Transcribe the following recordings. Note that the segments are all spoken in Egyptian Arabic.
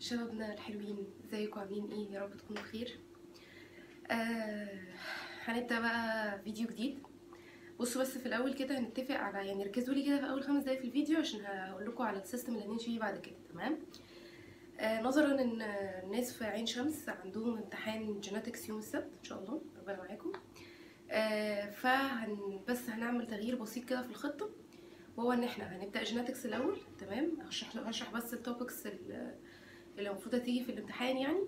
شبابنا الحلوين ازيكم عاملين ايه يا رب تكونوا بخير آه هنبدا بقى فيديو جديد بصوا بس في الاول كده هنتفق على يعني ركزوا لي كده في اول خمس دقايق في الفيديو عشان هقول لكم على السيستم اللي هنمشي فيه بعد كده تمام آه نظرا ان الناس في عين شمس عندهم امتحان جيناتكس يوم السبت ان شاء الله ربنا معاكم آه فهن بس هنعمل تغيير بسيط كده في الخطه وهو ان احنا هنبدا جيناتكس الاول تمام هشرح هشرح بس التوبكس اللي المفروض هتيجي في الامتحان يعني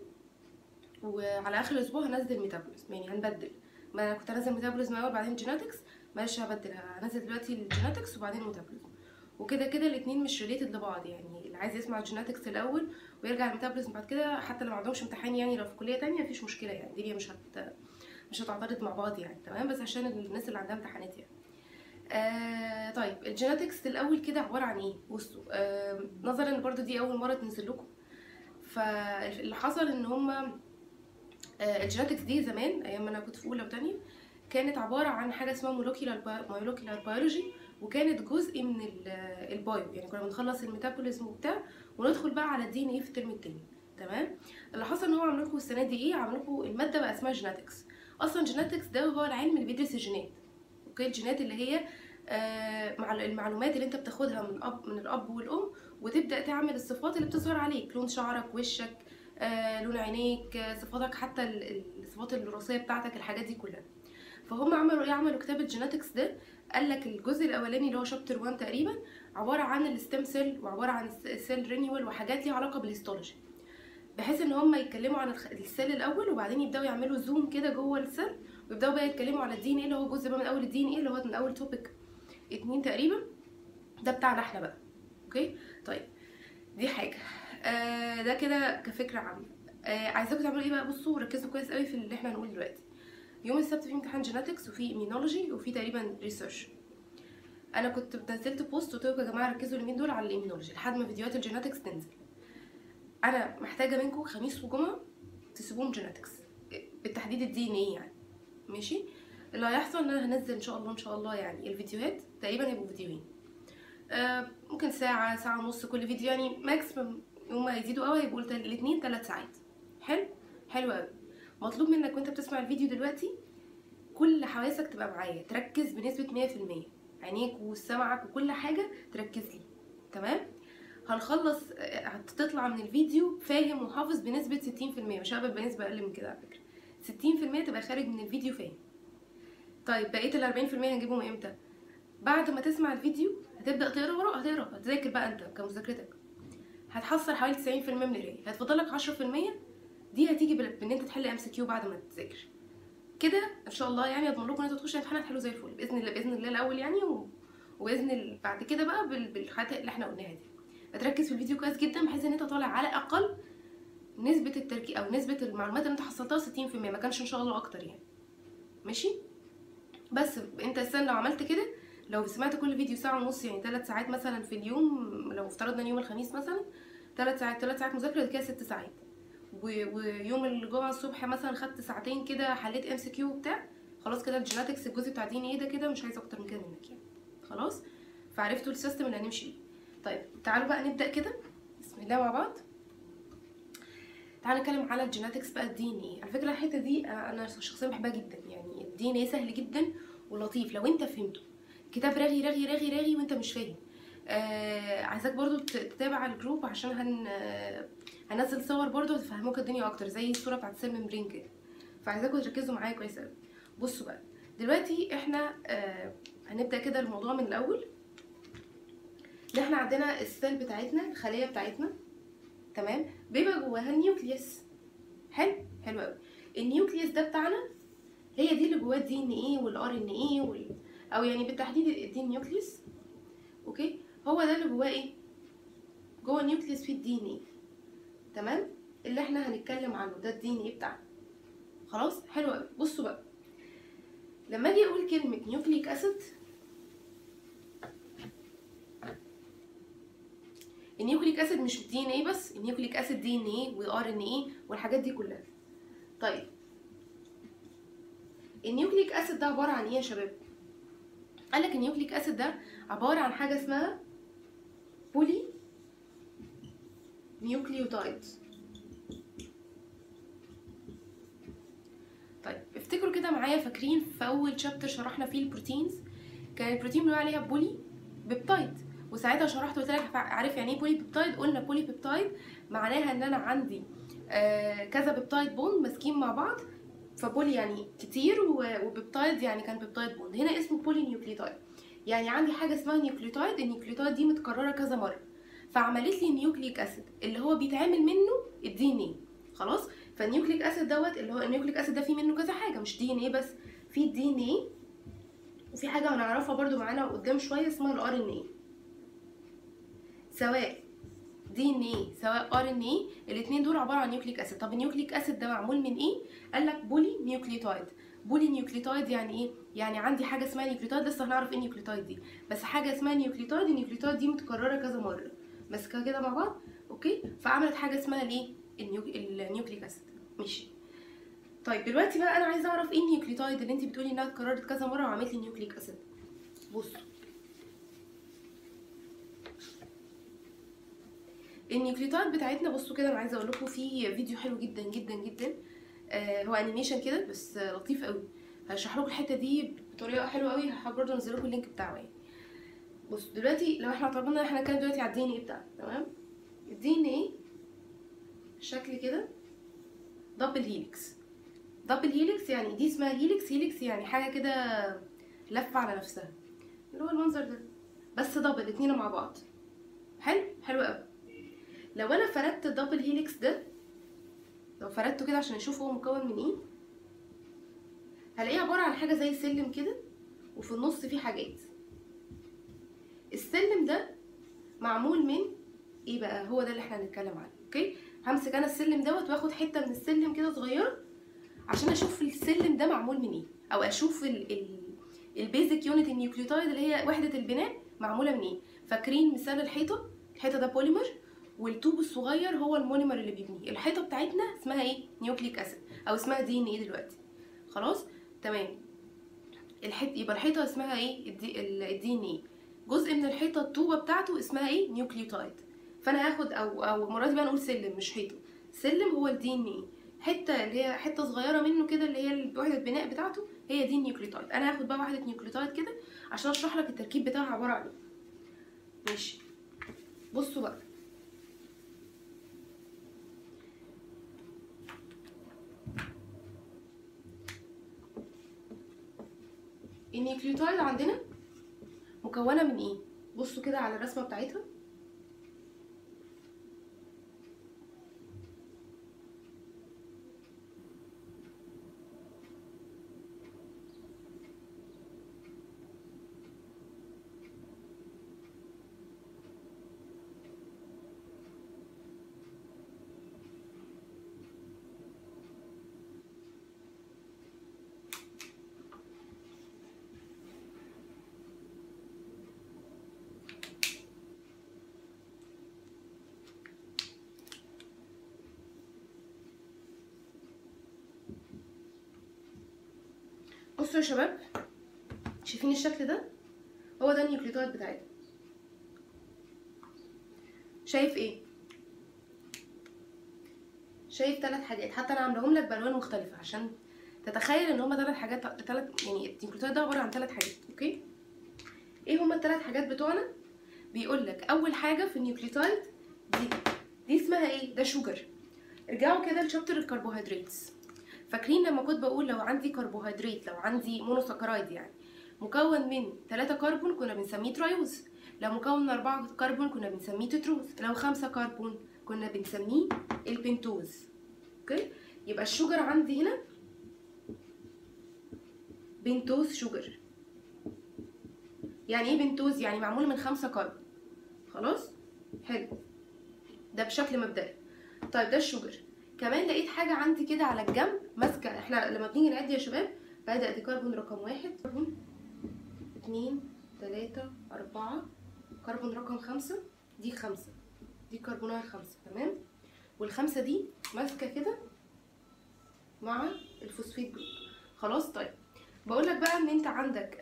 وعلى اخر الاسبوع هنزل ميتابوليزم يعني هنبدل ما انا كنت هنزل ميتابوليزم الاول بعدين جيناتكس معلش هبدل هنزل دلوقتي الجيناتكس وبعدين ميتابوليزم وكده كده الاثنين مش ريليتد لبعض يعني اللي عايز يسمع الجيناتكس الاول ويرجع الميتابوليزم بعد كده حتى لو ما عندهمش امتحان يعني لو في كليه تانية مفيش مشكله يعني الدنيا مش هت مش هتعترض مع بعض يعني تمام بس عشان الناس اللي عندها امتحانات يعني آه طيب الجيناتكس الاول كده عباره عن ايه بصوا آه نظرا ان برضو دي اول مره تنزل لكم فاللي حصل ان هما آه الجيناتكس دي زمان ايام ما انا كنت في اولى وتانية كانت عباره عن حاجه اسمها مولوكيولار مولوكيولار بيولوجي وكانت جزء من البايو يعني كنا بنخلص الميتابوليزم وبتاع وندخل بقى على الدي ان ايه في الترم التاني تمام اللي حصل ان هو عملوا لكم السنه دي ايه عملوا لكم الماده بقى اسمها جيناتكس اصلا جيناتكس ده هو العلم اللي بيدرس الجينات اوكي الجينات اللي هي آه مع المعلومات اللي انت بتاخدها من الاب من الاب والام وتبدا تعمل الصفات اللي بتظهر عليك لون شعرك وشك آه لون عينيك آه صفاتك حتى الصفات الوراثيه بتاعتك الحاجات دي كلها فهم عملوا ايه عملوا كتاب الجيناتكس ده قال لك الجزء الاولاني اللي هو شابتر 1 تقريبا عباره عن الستيم سيل وعباره عن السيل رينيوال وحاجات ليها علاقه بالهيستولوجي بحيث ان هم يتكلموا عن السيل الاول وبعدين يبداوا يعملوا زوم كده جوه السيل ويبداوا بقى يتكلموا على الدي ان ايه اللي هو جزء بقى من اول الدي ان ايه اللي هو من اول توبيك اتنين تقريبا ده بتاعنا احنا بقى اوكي طيب دي حاجه آه ده كده كفكره عامه آه عايزاكم تعملوا ايه بقى بصوا ركزوا كويس قوي في اللي احنا هنقول دلوقتي يوم السبت في امتحان جيناتكس وفي ايمينولوجي وفي تقريبا ريسيرش انا كنت نزلت بوست وقلت لكم يا جماعه ركزوا اليومين دول على الايمينولوجي لحد ما فيديوهات الجيناتكس تنزل انا محتاجه منكم خميس وجمعه تسيبوهم جيناتكس بالتحديد الدي ان ايه يعني ماشي اللي هيحصل ان انا هنزل ان شاء الله ان شاء الله يعني الفيديوهات تقريبا هيبقوا فيديوهين آه ممكن ساعه ساعه ونص كل فيديو يعني ماكسيمم يوم ما يزيدوا قوي هيبقوا الاثنين ثلاث ساعات حلو حلو قوي مطلوب منك وانت بتسمع الفيديو دلوقتي كل حواسك تبقى معايا تركز بنسبه 100% عينيك وسمعك وكل حاجه تركز لي تمام هنخلص هتطلع من الفيديو فاهم وحافظ بنسبه 60% مش هقبل بنسبه اقل من كده على فكره 60% تبقى خارج من الفيديو فاهم طيب بقيه ال 40% هنجيبهم امتى بعد ما تسمع الفيديو هتبدا تقرا وراه هتقرا هتذاكر بقى انت كمذاكرتك هتحصل حوالي 90% من القرايه هتفضلك 10% دي هتيجي بان انت تحل ام سي كيو بعد ما تذاكر كده ان شاء الله يعني اضمن لكم ان انتوا تخشوا الامتحان هتحلوا زي الفل باذن الله باذن الله الاول يعني و... وباذن ال... بعد كده بقى بال... بالحاجات اللي احنا قلناها دي هتركز في الفيديو كويس جدا بحيث ان انت طالع على الاقل نسبه التركيز او نسبه المعلومات اللي انت حصلتها 60% ما كانش ان شاء الله اكتر يعني ماشي بس انت السنه لو عملت كده لو سمعت كل فيديو ساعه ونص يعني ثلاث ساعات مثلا في اليوم لو افترضنا يوم الخميس مثلا ثلاث ساعات ثلاث ساعات مذاكره كده ست ساعات ويوم الجمعه الصبح مثلا خدت ساعتين كده حليت ام سي كيو وبتاع خلاص كده الجيناتكس الجزء بتاع دي ان ايه ده كده مش عايز اكتر من كده منك يعني خلاص فعرفتوا السيستم اللي هنمشي بيه طيب تعالوا بقى نبدا كده بسم الله مع بعض تعالوا نتكلم على الجيناتكس بقى الدي ان ايه على فكره الحته دي انا شخصيا بحبها جدا يعني الدي ان ايه سهل جدا ولطيف لو انت فهمته كتاب رغي رغي رغي رغي وانت مش فاهم آه عايزاك برضو تتابع الجروب عشان هن آه هنزل صور برضو تفهموك الدنيا اكتر زي الصوره بتاعت سيل ممبرين كده فعايزاكم تركزوا معايا كويس قوي بصوا بقى دلوقتي احنا آه هنبدا كده الموضوع من الاول اللي احنا عندنا السيل بتاعتنا الخليه بتاعتنا تمام بيبقى جواها النيوكليوس حلو حلو قوي النيوكليوس ده بتاعنا هي دي اللي جواه الدي ان ايه والار ان ايه وال... او يعني بالتحديد الدي نيوكليوس اوكي هو ده اللي جواه ايه جوه النيوكليوس فيه الدي ان ايه تمام اللي احنا هنتكلم عنه ده الدي ان ايه بتاعنا خلاص حلو قوي بصوا بقى لما اجي اقول كلمه نيوكليك اسيد النيوكليك اسيد مش دي ان ايه بس النيوكليك اسيد دي ان ايه وار ان ايه والحاجات دي كلها طيب النيوكليك اسيد ده عباره عن ايه يا شباب قال لك النيوكليك اسيد ده عباره عن حاجه اسمها بولي نيوكليوتايد معايا فاكرين في اول شابتر شرحنا فيه البروتينز كان البروتين بنقول عليها بولي بيبتايد وساعتها شرحت قلت لك عارف يعني ايه بولي بيبتايد قلنا بولي بيبتايد معناها ان انا عندي آه كذا بيبتايد بوند ماسكين مع بعض فبولي يعني كتير و- وبيبتايد يعني كان بيبتايد بوند هنا اسمه بولي نيوكليوتايد يعني عندي حاجه اسمها نيوكليوتايد النيوكليوتايد دي متكرره كذا مره فعملت لي نيوكليك اسيد اللي هو بيتعمل منه الدي ان ايه خلاص فالنيوكليك اسيد دوت اللي هو النيوكليك اسيد ده فيه منه كذا حاجه مش دي ان ايه بس في الدي ان ايه وفي حاجه هنعرفها برضو معانا قدام شويه اسمها الار ان ايه سواء دي ان ايه سواء ار ان ايه الاثنين دول عباره عن نيوكليك اسيد طب النيوكليك اسيد ده معمول من ايه قال لك بولي نيوكليوتايد بولي نيوكليوتايد يعني ايه يعني عندي حاجه اسمها نيوكليوتايد لسه هنعرف ايه النيوكليوتايد دي بس حاجه اسمها نيوكليوتايد النيوكليوتايد دي متكرره كذا مره ماسكه كده مع بعض اوكي فعملت حاجه اسمها الايه النيوك... النيوكليك اسيد ماشي طيب دلوقتي بقى انا عايزه اعرف ايه النيوكليوتايد اللي انت بتقولي انها اتكررت كذا مره وعملت لي نيوكليك اسيد بصوا النيوكليوتايد بتاعتنا بصوا كده انا عايزه اقول لكم في فيديو حلو جدا جدا جدا آه هو انيميشن كده بس آه لطيف قوي هشرح لكم الحته دي بطريقه حلوه قوي هحاول برضه انزل لكم اللينك بتاعه يعني بص دلوقتي لو احنا اعتبرنا احنا هنتكلم دلوقتي على الدي ان ايه بتاعنا تمام الدي ان ايه شكل كده دبل هيليكس دبل هيليكس يعني دي اسمها هيليكس هيليكس يعني حاجه كده لفه على نفسها اللي هو المنظر ده بس دبل اتنين مع بعض حلو حلو قوي لو انا فردت الدبل هيليكس ده لو فردته كده عشان اشوف هو مكون من ايه هلاقيه عباره عن حاجه زي سلم كده وفي النص فيه حاجات السلم ده معمول من ايه بقى هو ده اللي احنا هنتكلم عنه اوكي همسك انا السلم دوت واخد حته من السلم كده صغيره عشان اشوف السلم ده معمول من ايه او اشوف ال ال البيزك يونت النيوكليوتايد اللي هي وحده البناء معموله من ايه فاكرين مثال الحيطه الحيطه ده بوليمر والطوب الصغير هو المونيمر اللي بيبنيه الحيطه بتاعتنا اسمها ايه نيوكليك اسيد او اسمها دي ان ايه دلوقتي خلاص تمام الحيط يبقى الحيطه اسمها ايه الدي ان ايه جزء من الحيطه الطوبه بتاعته اسمها ايه نيوكليوتايد فانا هاخد او او المره دي بقى نقول سلم مش حيطه سلم هو الدي ان ايه حته اللي هي حته صغيره منه كده اللي هي وحده البناء بتاعته هي دي النيوكليوتايد انا هاخد بقى واحده نيوكليوتايد كده عشان اشرح لك التركيب بتاعها عباره عن ايه ماشي بصوا بقى النيوكليوتايد عندنا مكونه من ايه بصوا كده على الرسمه بتاعتها بصوا يا شباب شايفين الشكل ده هو ده النيوكليوتايد بتاعتنا شايف ايه شايف ثلاث حاجات حتى انا عاملاهم لك بالوان مختلفه عشان تتخيل ان هما ثلاث حاجات ثلاث يعني النيوكليوتايد ده عباره عن ثلاث حاجات اوكي ايه هما الثلاث حاجات بتوعنا بيقول لك اول حاجه في النيوكليوتايد دي دي اسمها ايه ده شوجر ارجعوا كده لشابتر الكربوهيدرات فاكرين لما كنت بقول لو عندي كربوهيدرات لو عندي مونوساكرايد يعني مكون من 3 كربون كنا بنسميه ترايوز لو مكون من 4 كربون كنا بنسميه تتروز لو 5 كربون كنا بنسميه البنتوز اوكي يبقى الشوجر عندي هنا بنتوز شوجر يعني ايه بنتوز يعني معمول من 5 كربون خلاص حلو ده بشكل مبدئي طيب ده الشوجر كمان لقيت حاجة عندي كده على الجنب ماسكة احنا لما بنيجي نعد يا شباب بدأ دي كربون رقم واحد كربون اتنين تلاتة أربعة كربون رقم خمسة دي خمسة دي كربونات خمسة تمام والخمسة دي ماسكة كده مع الفوسفيت جروب خلاص طيب بقول لك بقى ان انت عندك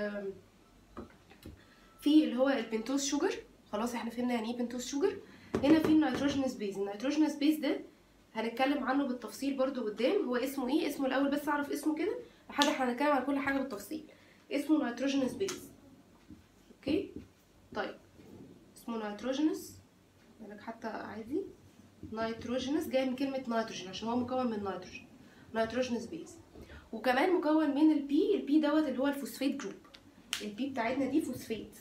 في اللي هو البنتوز شوجر خلاص احنا فهمنا يعني ايه بنتوز شوجر هنا في النيتروجينوس بيز النيتروجينوس بيز ده هنتكلم عنه بالتفصيل برضو قدام هو اسمه ايه اسمه الاول بس اعرف اسمه كده لحد احنا هنتكلم عن كل حاجه بالتفصيل اسمه نيتروجينوس بيز اوكي طيب اسمه نيتروجينوس لك حتى عادي نيتروجينوس جاي من كلمه نيتروجين عشان هو مكون من نيتروجين نيتروجينوس بيز وكمان مكون من البي البي دوت اللي هو الفوسفيت جروب البي بتاعتنا دي فوسفيت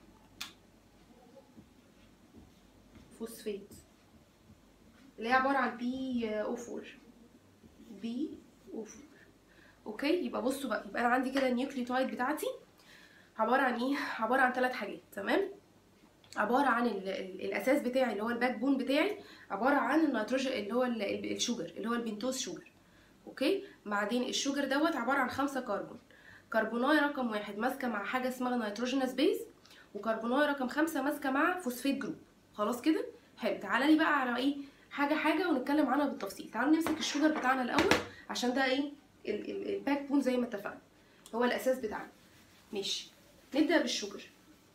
فوسفيت اللي هي عباره عن بي او 4 بي او 4 اوكي يبقى بصوا بقى يبقى انا عندي كده النيوكليوتايد بتاعتي عباره عن ايه عباره عن ثلاث حاجات تمام عباره عن ال ال الاساس بتاعي اللي هو الباك بون بتاعي عباره عن النيتروجين اللي هو ال- ال- الشوجر اللي هو البنتوز شوجر اوكي بعدين الشوجر دوت عباره عن خمسة كربون كربونايه رقم واحد ماسكه مع حاجه اسمها نيتروجينوس بيز وكربونايه رقم خمسة ماسكه مع فوسفيت جروب خلاص كده حلو تعالى لي بقى على ايه حاجه حاجه ونتكلم عنها بالتفصيل تعالوا نمسك الشوجر بتاعنا الاول عشان ده ايه ال- ال- الباك بون زي ما اتفقنا هو الاساس بتاعنا ماشي نبدا بالشوجر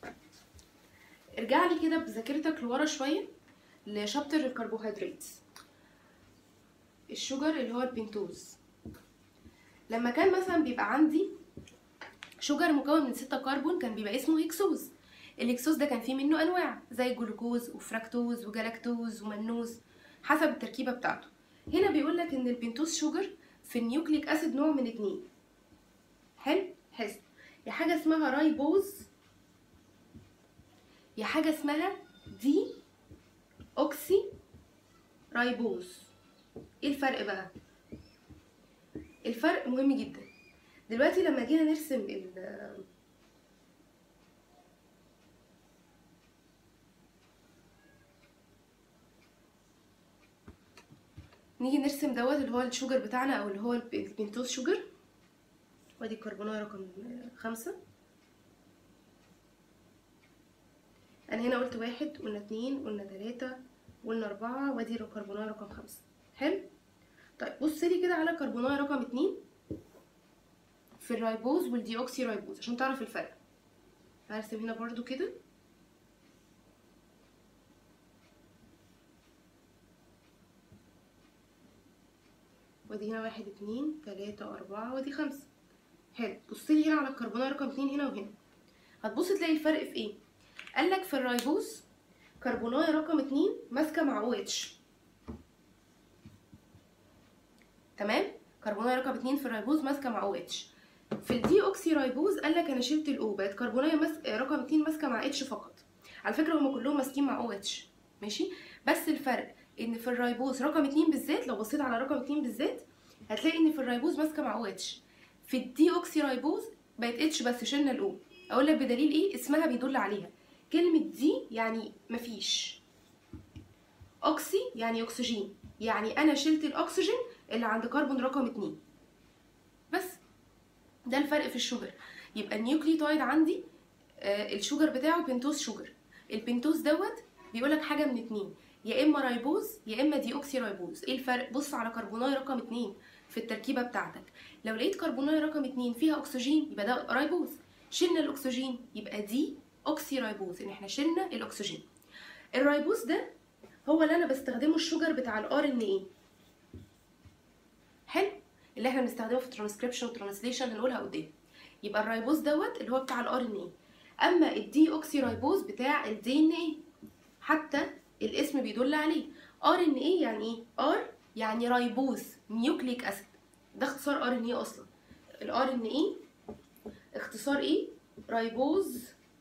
ارجع لي كده بذاكرتك لورا شويه لشابتر الكربوهيدرات الشوجر اللي هو البنتوز لما كان مثلا بيبقى عندي شوجر مكون من ستة كربون كان بيبقى اسمه هيكسوز الهكسوز ده كان فيه منه انواع زي الجلوكوز وفراكتوز وجلاكتوز ومنوز حسب التركيبه بتاعته هنا بيقول لك ان البنتوز شوجر في النيوكليك اسيد نوع من اتنين حلو حلو يا حاجه اسمها رايبوز يا حاجه اسمها دي اوكسي رايبوز ايه الفرق بقى الفرق مهم جدا دلوقتي لما جينا نرسم ال نيجي نرسم دوت اللي هو الشوجر بتاعنا او اللي هو الب- البنتوز شوجر وادي الكربونايه رقم خمسة انا هنا قلت واحد قلنا اتنين قلنا تلاتة قلنا اربعة وادي الكربونايه رقم خمسة حلو طيب بص لي كده على كربونايه رقم اتنين في الرايبوز والديوكسي رايبوز عشان تعرف الفرق هرسم هنا برضو كده ودي هنا واحد اتنين تلاتة أربعة ودي خمسة حلو بصي لي هنا على الكربونايه رقم اتنين هنا وهنا هتبص تلاقي الفرق في ايه قالك في الرايبوز كربونايه رقم اتنين ماسكه مع او اتش تمام كربونايه رقم اتنين في الرايبوز ماسكه مع او اتش في الدي اوكسي رايبوز قال لك انا شلت الاو بقت كربونايه مس... رقم اتنين ماسكه مع اتش فقط على فكره هما كلهم ماسكين مع او اتش ماشي بس الفرق ان في الرايبوز رقم اتنين بالذات لو بصيت على رقم اتنين بالذات هتلاقي ان في الرايبوز ماسكه مع او اتش في الدي اوكسي رايبوز بقت اتش بس شلنا الاو اقول لك بدليل ايه اسمها بيدل عليها كلمه دي يعني مفيش اوكسي يعني اكسجين يعني انا شلت الاكسجين اللي عند كربون رقم اتنين بس ده الفرق في الشوجر يبقى النيوكليوتايد عندي آه الشوجر بتاعه بنتوز شوجر البنتوز دوت بيقولك حاجه من اتنين يا اما رايبوز يا اما دي اوكسي رايبوز ايه الفرق بص على كربونايه رقم اتنين في التركيبه بتاعتك لو لقيت كربونايه رقم اتنين فيها اكسجين يبقى ده رايبوز شلنا الاكسجين يبقى دي اوكسي رايبوز ان احنا شلنا الاكسجين الرايبوز ده هو اللي انا بستخدمه الشوجر بتاع الار ان ايه حلو اللي احنا بنستخدمه في الترانسكريبشن والترانسليشن هنقولها قدام يبقى الرايبوز دوت اللي هو بتاع الار ان ايه اما الدي اوكسي رايبوز بتاع الدي ان ايه حتى الاسم بيدل عليه ار ان ايه يعني ايه ار يعني رايبوز نيوكليك اسيد ده اختصار ار ان ايه اصلا الار ان ايه اختصار ايه رايبوز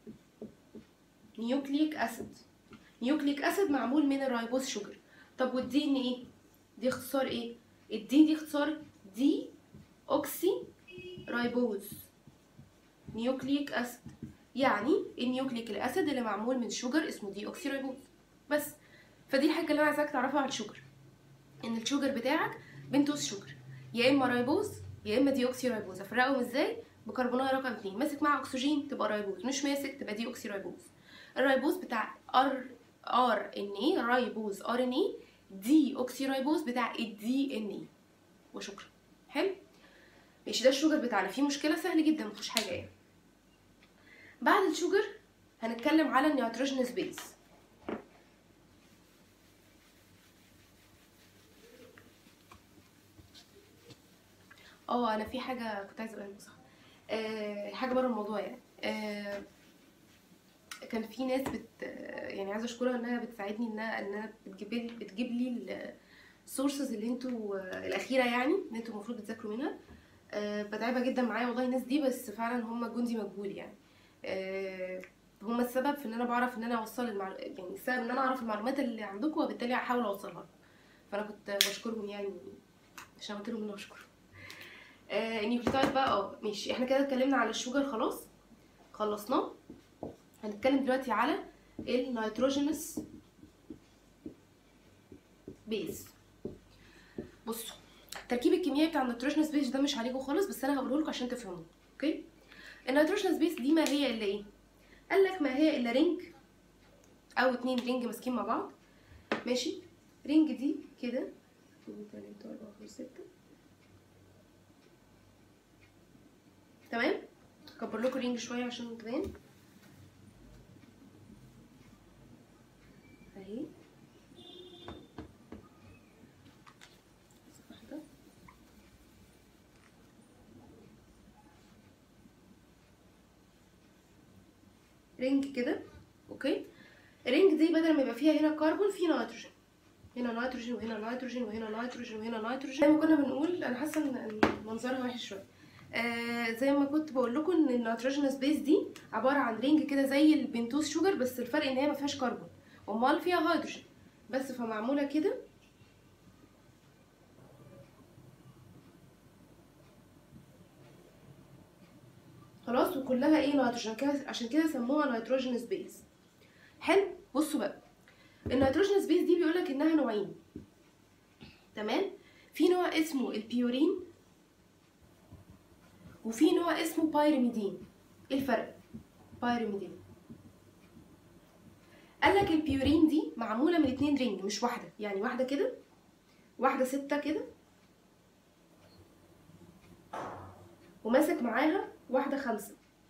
نيوكليك اسيد نيوكليك اسيد معمول من الرايبوز شوجر طب والدي ان ايه دي اختصار ايه الدي دي اختصار دي اوكسي رايبوز نيوكليك اسيد يعني النيوكليك الاسيد اللي معمول من شوجر اسمه دي اوكسي رايبوز بس فدي الحاجه اللي انا عايزاك تعرفها عن الشوجر ان الشوجر بتاعك بنتوز شوجر يا اما رايبوز يا اما دي اوكسي رايبوز افرقهم ازاي بكربونايه رقم 2 ماسك مع اكسجين تبقى رايبوز مش ماسك تبقى دي اوكسي رايبوز الرايبوز بتاع ار ار ان اي رايبوز ار ان اي دي اوكسي رايبوز بتاع الدي ان اي وشكرا حلو ماشي ده الشوجر بتاعنا فيه مشكله سهل جدا مفيهوش حاجه يعني بعد الشوجر هنتكلم على النيوتروجينوس بيز اه انا في حاجه كنت عايزه اقولها لكم صح آه حاجه بره الموضوع يعني آه كان في ناس بت يعني عايزه اشكرها انها بتساعدني انها انها بتجيب لي بتجيب لي السورسز اللي انتوا آه، الاخيره يعني اللي انتوا المفروض بتذاكروا منها آه بتعبها جدا معايا والله الناس دي بس فعلا هم جندي مجهول يعني آه هم السبب في ان انا بعرف ان انا اوصل المعلو... يعني السبب ان انا اعرف المعلومات اللي عندكم وبالتالي احاول اوصلها لكم فانا كنت بشكرهم يعني عشان قلت لهم ان انا بشكرهم آه النيوكليوتايد بقى اه ماشي احنا كده اتكلمنا على الشوجر خلاص خلصناه هنتكلم دلوقتي على النيتروجينس بيز بصوا التركيب الكيميائي بتاع النيتروجينس بيز ده مش عليكم خالص بس انا هقوله لكم عشان تفهموا اوكي النيتروجينس بيز دي ما هي الا ايه قال لك ما هي الا رينج او اتنين رينج ماسكين مع بعض ماشي رينج دي كده 2 3 4 5 6 تمام اكبر لكم رينج شويه عشان تبان اهي واحده رينج كده اوكي الرينج دي بدل ما يبقى فيها هنا كربون في نيتروجين هنا نيتروجين وهنا نيتروجين وهنا نيتروجين وهنا نيتروجين زي ما كنا بنقول انا حاسه ان منظرها وحش شويه آه زي ما كنت بقول لكم ان النيتروجينس بيز دي عباره عن رينج كده زي البنتوز شوجر بس الفرق ان هي ما فيهاش كربون امال فيها هيدروجين بس فمعموله كده خلاص وكلها ايه نيتروجين كده عشان كده سموها نيتروجينس بيز حلو بصوا بقى النيتروجينس بيز دي بيقولك انها نوعين تمام في نوع اسمه البيورين وفي نوع اسمه بايرميدين ايه الفرق بايرميدين قال لك البيورين دي معموله من اتنين رينج مش واحده يعني واحده كده واحده ستة كده وماسك معاها واحده خمسة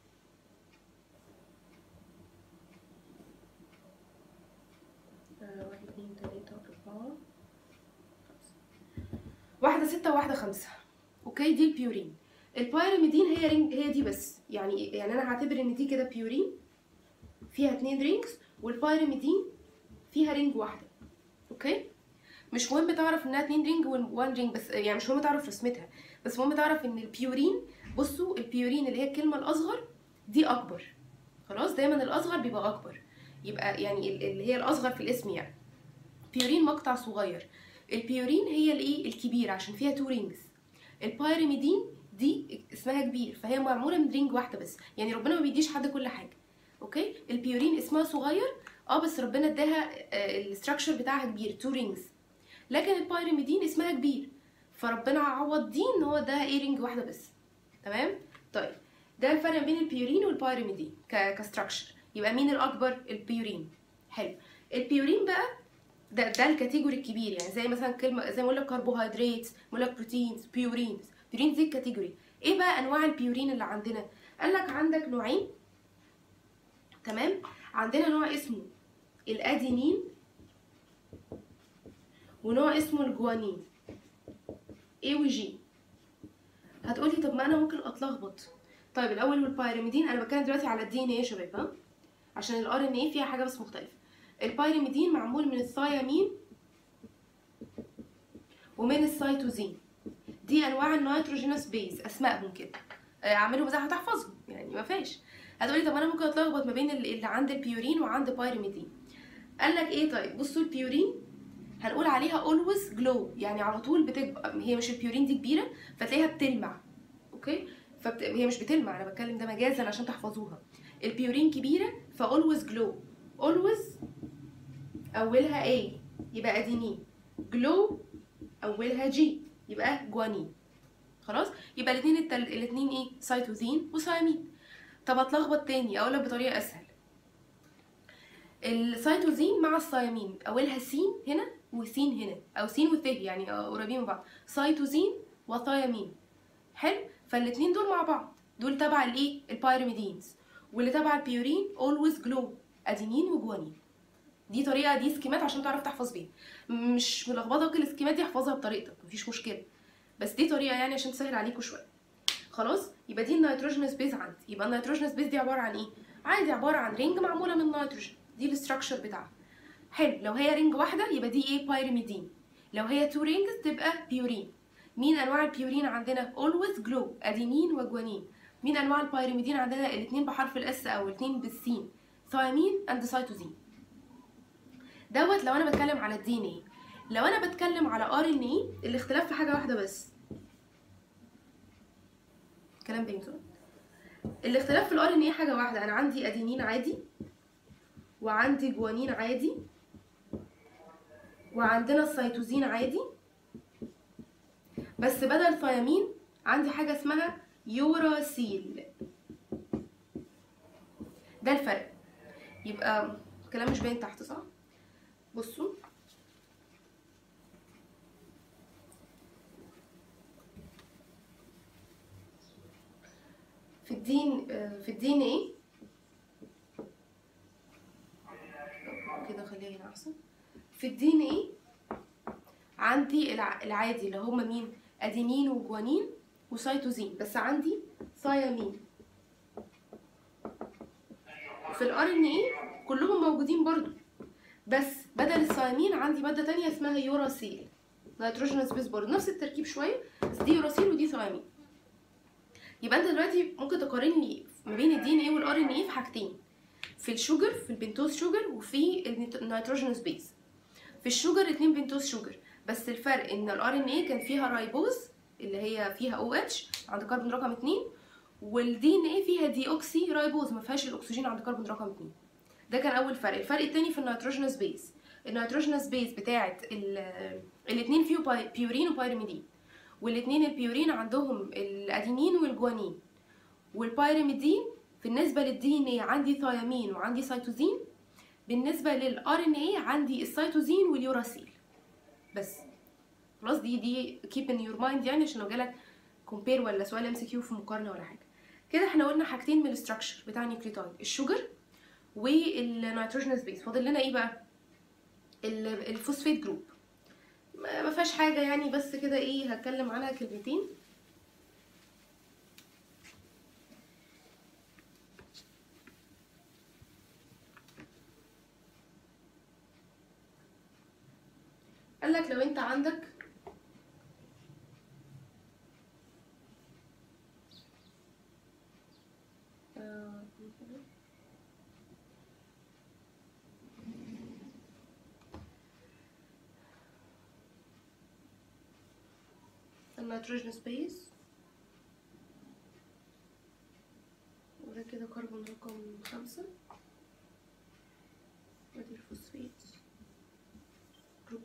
آه، واحد اتنين تلاتة أربعة خمسة واحدة ستة وواحدة خمسة اوكي دي البيورين البايرميدين هي رينج هي دي بس يعني يعني انا هعتبر ان دي كده بيورين فيها اتنين رينجز والبايرميدين فيها رينج واحده اوكي مش مهم تعرف انها اتنين رينج وان رينج بس يعني مش مهم تعرف رسمتها بس مهم تعرف ان البيورين بصوا البيورين اللي هي الكلمه الاصغر دي اكبر خلاص دايما الاصغر بيبقى اكبر يبقى يعني ال- اللي هي الاصغر في الاسم يعني بيورين مقطع صغير البيورين هي الايه الكبيره عشان فيها تو رينجز البايرميدين دي اسمها كبير فهي معموله من رينج واحده بس يعني ربنا ما بيديش حد كل حاجه اوكي البيورين اسمها صغير اه بس ربنا اداها الاستراكشر بتاعها كبير تو رينجز لكن البايرميدين اسمها كبير فربنا عوض دي ان هو ده ايه رينج واحده بس تمام طيب ده الفرق بين البيورين والبايرميدين كستراكشر يبقى مين الاكبر البيورين حلو البيورين بقى ده ده الكاتيجوري الكبير يعني زي مثلا كلمه زي ما اقول لك كربوهيدرات بقول لك بروتينز بيورينز بيورينز دي الكاتيجوري ايه بقى انواع البيورين اللي عندنا قال لك عندك نوعين تمام عندنا نوع اسمه الادينين ونوع اسمه الجوانين A و G هتقولي طب ما انا ممكن اتلخبط طيب الاول والبايرميدين انا بتكلم دلوقتي على الدي ان ايه يا شباب ها عشان الار ان ايه فيها حاجه بس مختلفه البايرميدين معمول من الثيامين ومن السيتوزين دي انواع النيتروجينوس بيز اسمائهم كده آه، اعملوا مزاح هتحفظهم يعني ما فيش هتقولي طب انا ممكن اتلخبط ما بين اللي اللي عند البيورين وعند بايرميدين قال لك ايه طيب بصوا البيورين هنقول عليها always glow يعني على طول بتبقى هي مش البيورين دي كبيره فتلاقيها بتلمع اوكي فبت... هي مش بتلمع انا بتكلم ده مجازا عشان تحفظوها البيورين كبيره ف always glow always اولها A يبقى ادينين glow اولها G يبقى جوانين خلاص يبقى الاثنين التل... الاثنين ايه سيتوزين وثيامين طب اتلخبط تاني اقولك بطريقه اسهل السيتوزين مع الثيامين اولها سين هنا وسين هنا او سين وث يعني آه، قريبين من بعض سيتوزين وثيامين حلو فالاثنين دول مع بعض دول تبع الايه البايرميدينز واللي تبع البيورين اولويز جلو ادينين وجوانين دي طريقه دي سكيمات عشان تعرف تحفظ بيها مش ملخبطك السكيمات دي احفظها بطريقتك مفيش مشكله بس دي طريقه يعني عشان تسهل عليكم شويه خلاص يبقى دي النيتروجينوس بيز عندي يبقى النيتروجينوس بيز دي عباره عن ايه عادي عباره عن رينج معموله من نيتروجين دي الاستراكشر بتاعها حلو لو هي رينج واحده يبقى دي ايه بايرميدين لو هي تو رينجز تبقى بيورين مين انواع البيورين عندنا اولويز جلو ادينين وجوانين مين انواع البايرميدين عندنا الاثنين بحرف الاس او الاثنين بالسين ثيامين اند سيتوزين دوت لو انا بتكلم على الدي ان ايه لو انا بتكلم على ار ان ايه الاختلاف في حاجه واحده بس كلام بينزون الاختلاف في الار ان ايه حاجه واحده انا عندي ادينين عادي وعندي جوانين عادي وعندنا السيتوزين عادي بس بدل ثيامين عندي حاجه اسمها يوراسيل ده الفرق يبقى الكلام مش باين تحت صح بصوا في الدين في الدين ايه كده خليها هنا احسن في الدين ايه عندي الع- العادي اللي هما مين ادينين وجوانين وسيتوزين بس عندي ثيامين في الار ان ايه كلهم موجودين برضو بس بدل الثيامين عندي ماده تانية اسمها يوراسيل نيتروجينوس بيس برضه نفس التركيب شويه بس دي يوراسيل ودي ثيامين يبقى انت دلوقتي ممكن تقارن لي ما بين الدي ان ايه والار ان ايه في حاجتين في الشوجر في البنتوز شوجر وفي النيتروجينوس بيز في الشوجر اتنين بنتوز شوجر بس الفرق ان الار ان ايه كان فيها رايبوز اللي هي فيها او اتش عند كربون رقم 2 والدي ان ايه فيها دي اوكسي رايبوز ما فيهاش الاكسجين عند كربون رقم 2 ده كان اول فرق الفرق التاني في النيتروجينوس بيز النيتروجينوس بيز بتاعت الاثنين فيه باي- بيورين وبايرميدين والاثنين البيورين عندهم الادينين والجوانين والبايرميدين بالنسبه للدي ان ايه عندي ثيامين وعندي سيتوزين بالنسبه للار ان ايه عندي السيتوزين واليوراسيل بس خلاص دي دي keep in your mind يعني عشان لو جالك كومبير ولا سؤال ام سي كيو في مقارنه ولا حاجه كده احنا قلنا حاجتين من الاستراكشر بتاع النيوكليوتايد الشوجر والنيتروجينوس بيس فاضل لنا ايه بقى ال- الفوسفيت جروب ما ما فيهاش حاجه يعني بس كده ايه هتكلم عنها كلمتين قال لك لو انت عندك آه، النيتروجين سبيس وده كده كربون رقم خمسة ودي الفوسفيت جروب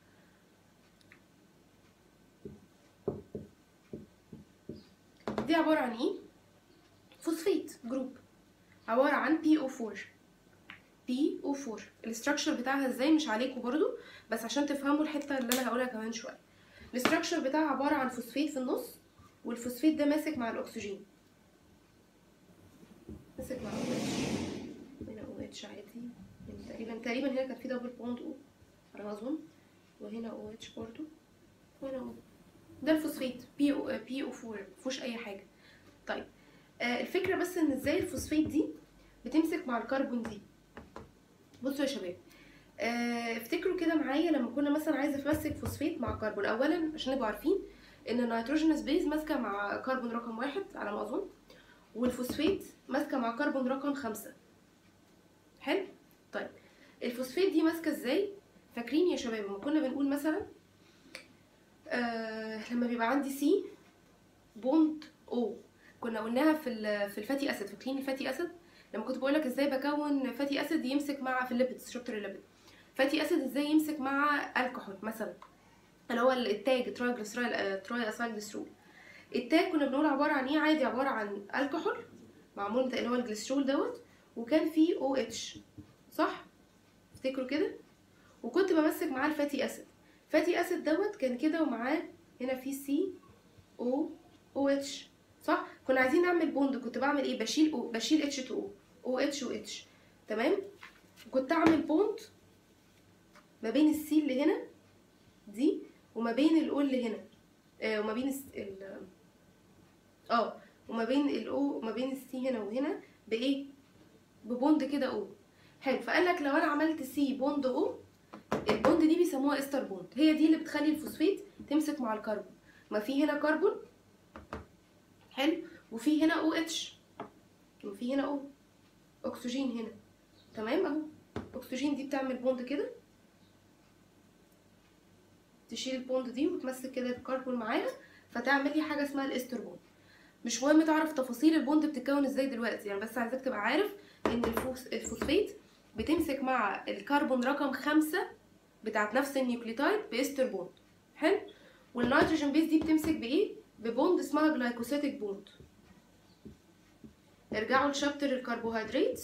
دي عبارة عن ايه؟ فوسفيت جروب عبارة عن PO4 PO4 الاستراكشر بتاعها ازاي مش عليكم برضو بس عشان تفهموا الحتة اللي انا هقولها كمان شوية الاستراكشر بتاعها عبارة عن فوسفيت في النص والفوسفيت ده ماسك مع الاكسجين ماسك مع OH هنا OH عادي يعني تقريبا تقريبا هنا كان في دبل بوند او على ما اظن وهنا OH برضو وهنا O ده الفوسفيت بي او بي او 4 مفيهوش اي حاجه طيب آه الفكره بس ان ازاي الفوسفيت دي بتمسك مع الكربون دي بصوا يا شباب آه، افتكروا كده معايا لما كنا مثلا عايزه امسك فوسفيت مع كربون اولا عشان نبقوا عارفين ان النيتروجينوس بيز ماسكه مع كربون رقم واحد على ما اظن والفوسفيت ماسكه مع كربون رقم خمسة حلو طيب الفوسفيت دي ماسكه ازاي فاكرين يا شباب لما كنا بنقول مثلا آه لما بيبقى عندي سي بوند او كنا قلناها في ال- في الفاتي اسيد فاكرين الفاتي اسيد لما كنت بقول لك ازاي بكون فاتي اسيد يمسك مع في الليبيدز شابتر الليبيد فاتي اسيد ازاي يمسك مع الكحول مثلا اللي هو التاج ترايجليسرايل تراي اسايلجليسرول التاج كنا بنقول عباره عن ايه عادي عباره عن الكحول معمول من اللي هو الجليسرول دوت وكان فيه او اتش صح افتكروا كده وكنت بمسك معاه الفاتي اسيد فاتي اسيد دوت كان كده ومعاه هنا في سي او او اتش صح كنا عايزين نعمل بوند كنت بعمل ايه بشيل او بشيل اتش 2 او او اتش و اتش تمام كنت اعمل بوند ما بين السي اللي هنا دي وما بين الاو اللي هنا آه وما بين الس... ال... اه وما بين الاو وما بين السي هنا وهنا بايه ببوند كده او حلو فقال لك لو انا عملت سي بوند او البوند دي بيسموها استر بوند هي دي اللي بتخلي الفوسفيت تمسك مع الكربون ما في هنا كربون حلو وفي هنا او اتش وفي هنا او اكسجين هنا تمام اهو اكسجين دي بتعمل بوند كده تشيل البوند دي وتمسك كده الكربون معاها فتعمل لي حاجه اسمها الاستر بوند مش مهم تعرف تفاصيل البوند بتتكون ازاي دلوقتي يعني بس عايزاك تبقى عارف ان الفوس الفوسفيت بتمسك مع الكربون رقم خمسة بتاعت نفس النيوكليوتايد باستر بوند حلو والنيتروجين بيز دي بتمسك بايه ببوند اسمها جلايكوسيتيك بوند ارجعوا لشابتر الكربوهيدرات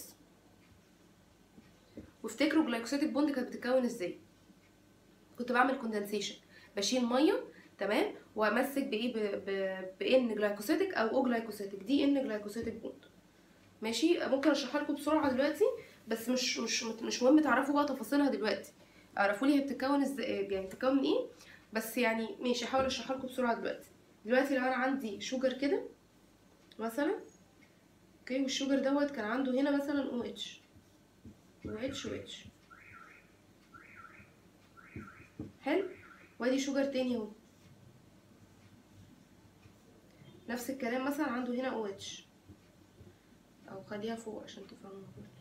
وافتكروا جلايكوسيتيك بوند كانت بتتكون ازاي كنت بعمل كوندنسيشن بشيل ميه تمام وامسك بايه ب- ب- بان جلايكوسيتيك او او جلايكوسيتيك دي ان جلايكوسيتيك بوند ماشي ممكن اشرحها لكم بسرعه دلوقتي بس مش مش مش مهم تعرفوا بقى تفاصيلها دلوقتي اعرفوا لي هي بتتكون ازاي يعني بتتكون من ايه بس يعني ماشي هحاول اشرحها لكم بسرعه دلوقتي دلوقتي لو انا عندي شوجر كده مثلا اوكي والشوجر دوت كان عنده هنا مثلا او اتش او اتش و اتش حلو وادي شوجر تاني اهو نفس الكلام مثلا عنده هنا او اتش او خليها فوق عشان تفهموا برضه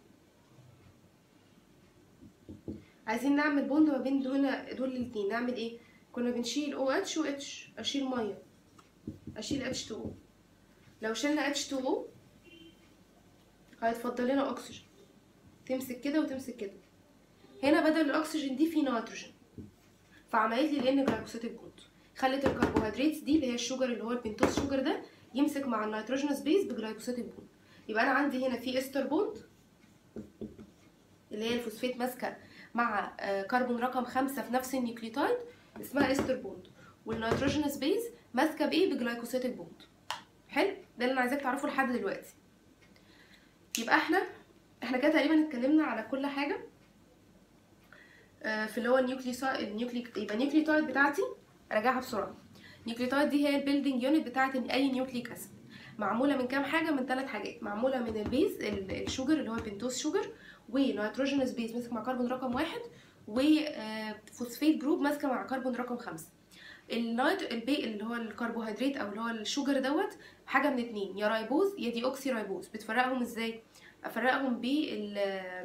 عايزين نعمل بوند ما بين دول دول الاتنين نعمل ايه كنا بنشيل او اتش و اتش اشيل ميه اشيل اتش 2 او لو شلنا اتش 2 او هيتفضل لنا اكسجين تمسك كده وتمسك كده هنا بدل الاكسجين دي في نيتروجين فعملت لي الان جلايكوسيتيك بوند خلت الكربوهيدرات دي اللي هي الشوجر اللي هو البنتوز شوجر ده يمسك مع النيتروجينوس بيز بجلايكوسيتيك بوند يبقى انا عندي هنا في استر بوند اللي هي الفوسفات ماسكه مع آه، كربون رقم خمسة في نفس النيوكليوتايد اسمها استر بوند والنيتروجينوس بيز ماسكه بايه بجلايكوسيتيك بوند حلو ده اللي انا عايزاك تعرفه لحد دلوقتي يبقى احنا احنا كده تقريبا اتكلمنا على كل حاجه آه، في اللي هو النيوكليوسايد النيوكليك يبقى النيوكليوتايد بتاعتي راجعها بسرعه النيوكليوتايد دي هي البيلدينج يونت بتاعت اي نيوكليك اسيد معموله من كام حاجه من ثلاث حاجات معموله من البيز ال- الشوجر اللي هو البنتوز شوجر ونيتروجينوس بيز ماسك مع كربون رقم واحد وفوسفيت جروب ماسكه مع كربون رقم خمسة النايت البي اللي هو الكربوهيدرات او اللي هو الشوجر دوت حاجه من اتنين يا رايبوز يا دي اوكسي رايبوز بتفرقهم ازاي افرقهم بال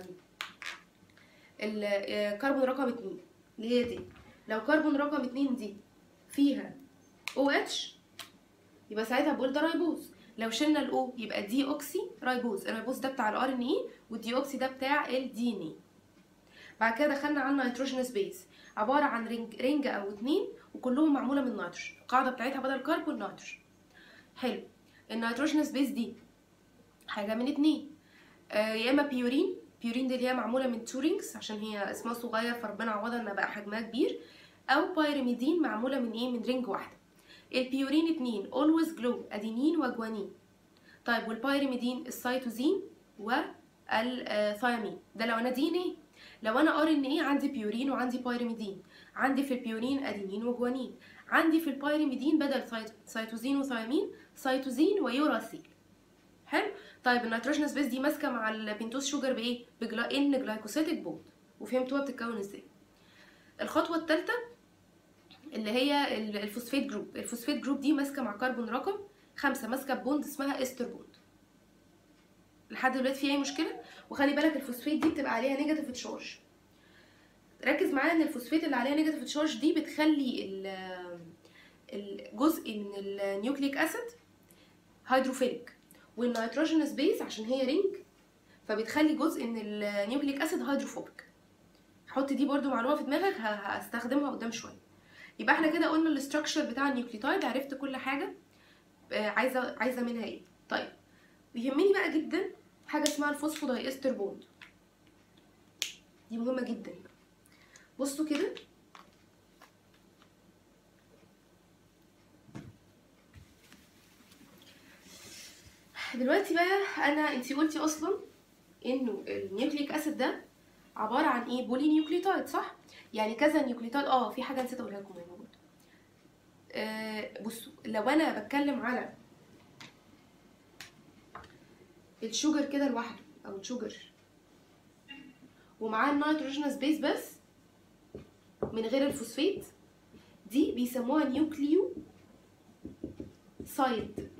الكربون رقم اتنين اللي هي دي لو كربون رقم اتنين دي فيها او اتش يبقى ساعتها بقول ده رايبوز لو شلنا الاو يبقى دي اوكسي رايبوز الرايبوز ده بتاع الار ان اي والدي اوكسي ده بتاع الدي ان اي بعد كده دخلنا على النيتروجينوس بيز عباره عن رينج رينج او اتنين وكلهم معموله من نيتروجين القاعده بتاعتها بدل كربون نيتروجين حلو النيتروجينوس بيز دي حاجه من اتنين آه يا اما بيورين بيورين دي اللي هي معموله من تو رينجز عشان هي اسمها صغير فربنا عوضها انها بقى حجمها كبير او بايرميدين معموله من ايه من رينج واحده البيورين اتنين اولويز جلو ادينين وجوانين طيب والبايرميدين السيتوزين والثيامين ده لو انا دي ان ايه لو انا ار ان ايه عندي بيورين وعندي بايرميدين عندي في البيورين ادينين وجوانين عندي في البايرميدين بدل سيت- سيتوزين وثيامين سيتوزين ويوراسيل حلو طيب النيتروجينوس بيس دي ماسكه مع البنتوز شوجر بايه بجلا ان جلايكوسيتيك بوند وفهمتوها بتتكون ازاي الخطوه الثالثه اللي هي ال- الفوسفات جروب الفوسفات جروب دي ماسكه مع كربون رقم خمسة ماسكه بوند اسمها استر بوند لحد دلوقتي في اي مشكله وخلي بالك الفوسفات دي بتبقى عليها نيجاتيف تشارج ركز معايا ان الفوسفات اللي عليها نيجاتيف تشارج دي بتخلي ال- الجزء من النيوكليك اسيد هيدروفيليك والنيتروجينوس بيز عشان هي رينج فبتخلي جزء من النيوكليك اسيد هيدروفوبيك حط دي برضو معلومه في دماغك ه- هستخدمها قدام شويه يبقى احنا كده قلنا الاستراكشر بتاع النيوكليوتايد عرفت كل حاجه آه، عايزه عايزه منها ايه طيب يهمني بقى جدا حاجه اسمها الفوسفوداي استر بوند دي مهمه جدا بصوا كده دلوقتي بقى انا انتي قلتي اصلا انه النيوكليك اسيد ده عباره عن ايه بولي نيوكليوتايد صح يعني كذا نيوكليوتايد اه في حاجه نسيت اقولها لكم هنا برضه آه بصوا لو انا بتكلم على الشوجر كده لوحده او الشوجر ومعاه النيتروجينوس بيس بس من غير الفوسفات دي بيسموها نيوكليو سايد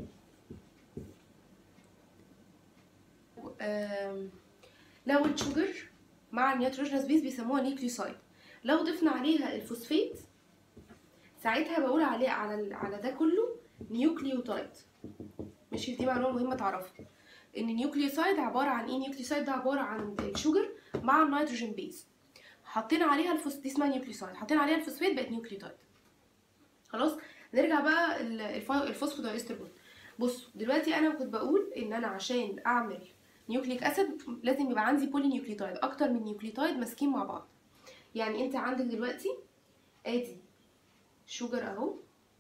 آم، لو الشوجر مع النيتروجينوس بيس بيسموها نيوكليوسايد لو ضفنا عليها الفوسفات ساعتها بقول عليه على ال- على ده كله نيوكليوتايد ماشي دي معلومه مهمه تعرفها ان النيوكليوسايد عباره عن ايه النيوكليوسايد ده عباره عن الشوجر مع النيتروجين بيز حطينا عليها الفوس دي اسمها نيوكليوسايد حطينا عليها الفوسفات بقت نيوكليوتايد خلاص نرجع بقى ال- الف- الفوسفودايستر بوند بصوا دلوقتي انا كنت بقول ان انا عشان اعمل نيوكليك اسيد لازم يبقى عندي بولي نيوكليوتايد اكتر من نيوكليوتايد ماسكين مع بعض يعني انت عندك دلوقتي ادي شوجر اهو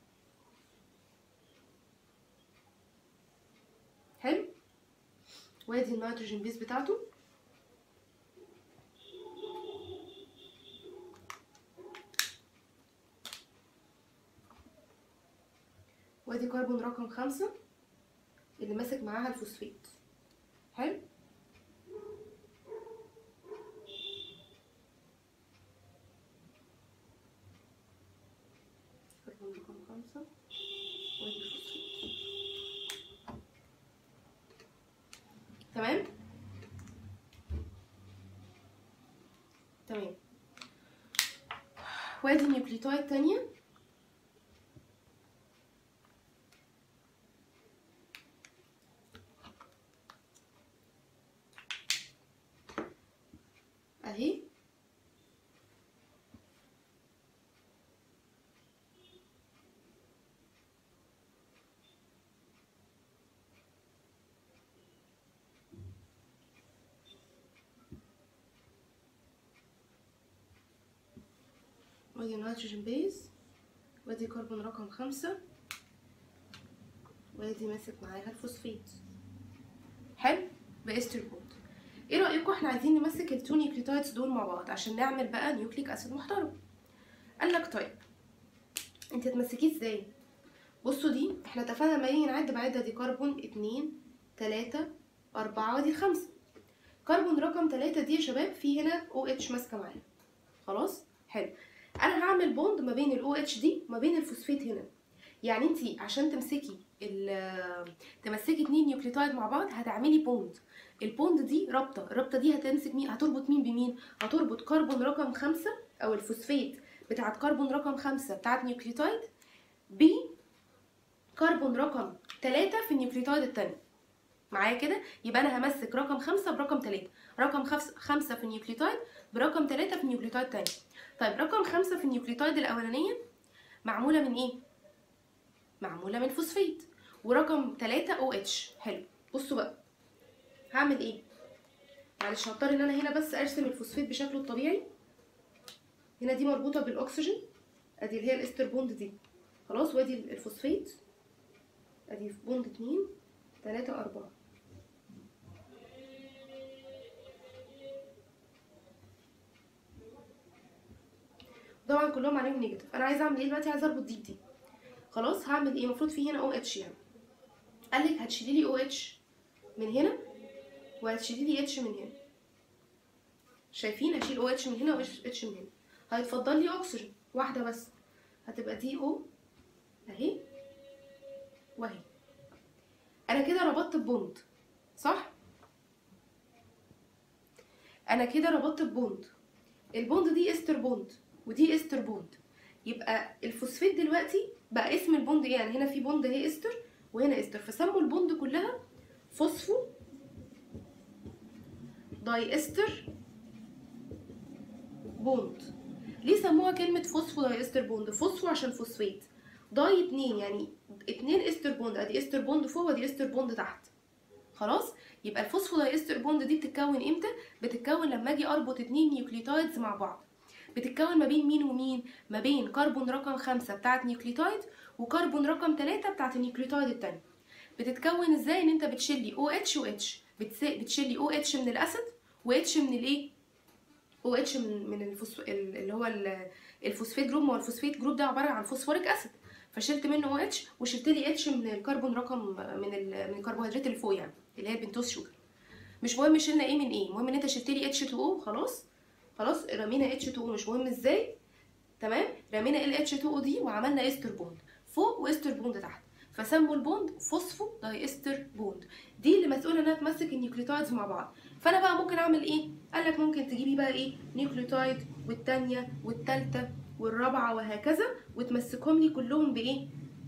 حلو وادي النيتروجين بيس بتاعته وادي كربون رقم خمسة اللي ماسك معاها الفوسفات حلو كربون رقم خمسة وادي الفوسفات تمام تمام وادي نيوكليوتايد تانية اهي وادي النيتروجين بيز وادي كربون رقم خمسة وادي ماسك معاها الفوسفات حلو باستر بوند ايه رايكم احنا عايزين نمسك التو نيوكليوتايدز دول مع بعض عشان نعمل بقى نيوكليك اسيد محترم قال لك طيب انت تمسكيه ازاي بصوا دي احنا اتفقنا لما نيجي نعد بعدها دي كربون اتنين تلاتة أربعة ودي خمسة كربون رقم تلاتة دي يا شباب في هنا او اتش ماسكة معايا خلاص حلو انا هعمل بوند ما بين الاو اتش دي وما بين الفوسفات هنا يعني انت عشان تمسكي ال- تمسكي اتنين نيوكليوتايد مع بعض هتعملي بوند البوند دي رابطه الرابطه دي هتمسك مين هتربط مين بمين هتربط كربون رقم خمسة او الفوسفات بتاعت كربون رقم خمسة بتاعت نيوكليوتايد ب كربون رقم تلاتة في النيوكليوتايد التاني معايا كده يبقى انا همسك رقم خمسة برقم تلاتة رقم خمسة, خمسة في النيوكليوتايد برقم تلاتة في النيوكليوتايد التاني طيب رقم خمسة في النيوكليوتايد الاولانيه معموله من ايه معموله من فوسفات ورقم تلاتة او اتش حلو بصوا بقى هعمل ايه معلش هضطر ان انا هنا بس ارسم الفوسفات بشكله الطبيعي هنا دي مربوطه بالاكسجين ادي اللي هي الاستر بوند دي خلاص وادي الفوسفات ادي في بوند اتنين تلاتة اربعة طبعا كلهم عليهم نيجاتيف انا عايزه اعمل ايه دلوقتي عايزه اربط دي بدي خلاص هعمل ايه المفروض في هنا او اتش يعني قال لك هتشيلي لي او اتش من هنا وهتشيلي لي اتش من هنا شايفين اشيل او اتش من هنا و اتش من هنا هيتفضل لي اكسجين واحده بس هتبقى دي او اهي واهي انا كده ربطت ببوند صح انا كده ربطت ببوند البوند دي استر بوند ودي استر بوند يبقى الفوسفات دلوقتي بقى اسم البوند ايه يعني هنا في بوند اهي استر وهنا استر فسموا البوند كلها فوسفو داي استر بوند ليه سموها كلمة فوسفو داي استر بوند فوسفو عشان فوسفات داي اتنين يعني اتنين استر بوند ادي استر بوند فوق وادي استر بوند تحت خلاص يبقى الفوسفو داي استر بوند دي بتتكون امتى بتتكون لما اجي اربط اتنين نيوكليوتايدز مع بعض بتتكون ما بين مين ومين ما بين كربون رقم خمسة بتاعت نيوكليوتايد وكربون رقم تلاتة بتاعت النيوكليوتايد التاني بتتكون ازاي ان انت بتشيلي او اتش و اتش بتشيلي او اتش من الاسيد و اتش من الايه او اتش من من الفوسف... اللي هو ال- الفوسفات جروب ما هو الفوسفات جروب ده عباره عن فوسفوريك اسيد فشلت منه او اتش وشلت لي اتش من الكربون رقم من ال- من الكربوهيدرات اللي فوق يعني اللي هي البنتوز شوجر مش مهم شلنا ايه من ايه المهم ان انت شلت لي اتش 2 او خلاص خلاص رمينا اتش 2 او مش مهم ازاي تمام رمينا ال اتش 2 او دي وعملنا استر بوند فوق واستر بوند تحت فسموا البوند فوسفو داي استر بوند دي اللي مسؤوله انها تمسك النيوكليوتايدز مع بعض فانا بقى ممكن اعمل ايه قال لك ممكن تجيبي بقى ايه نيوكليوتايد والتانية والتالتة والرابعة وهكذا وتمسكهم لي كلهم بايه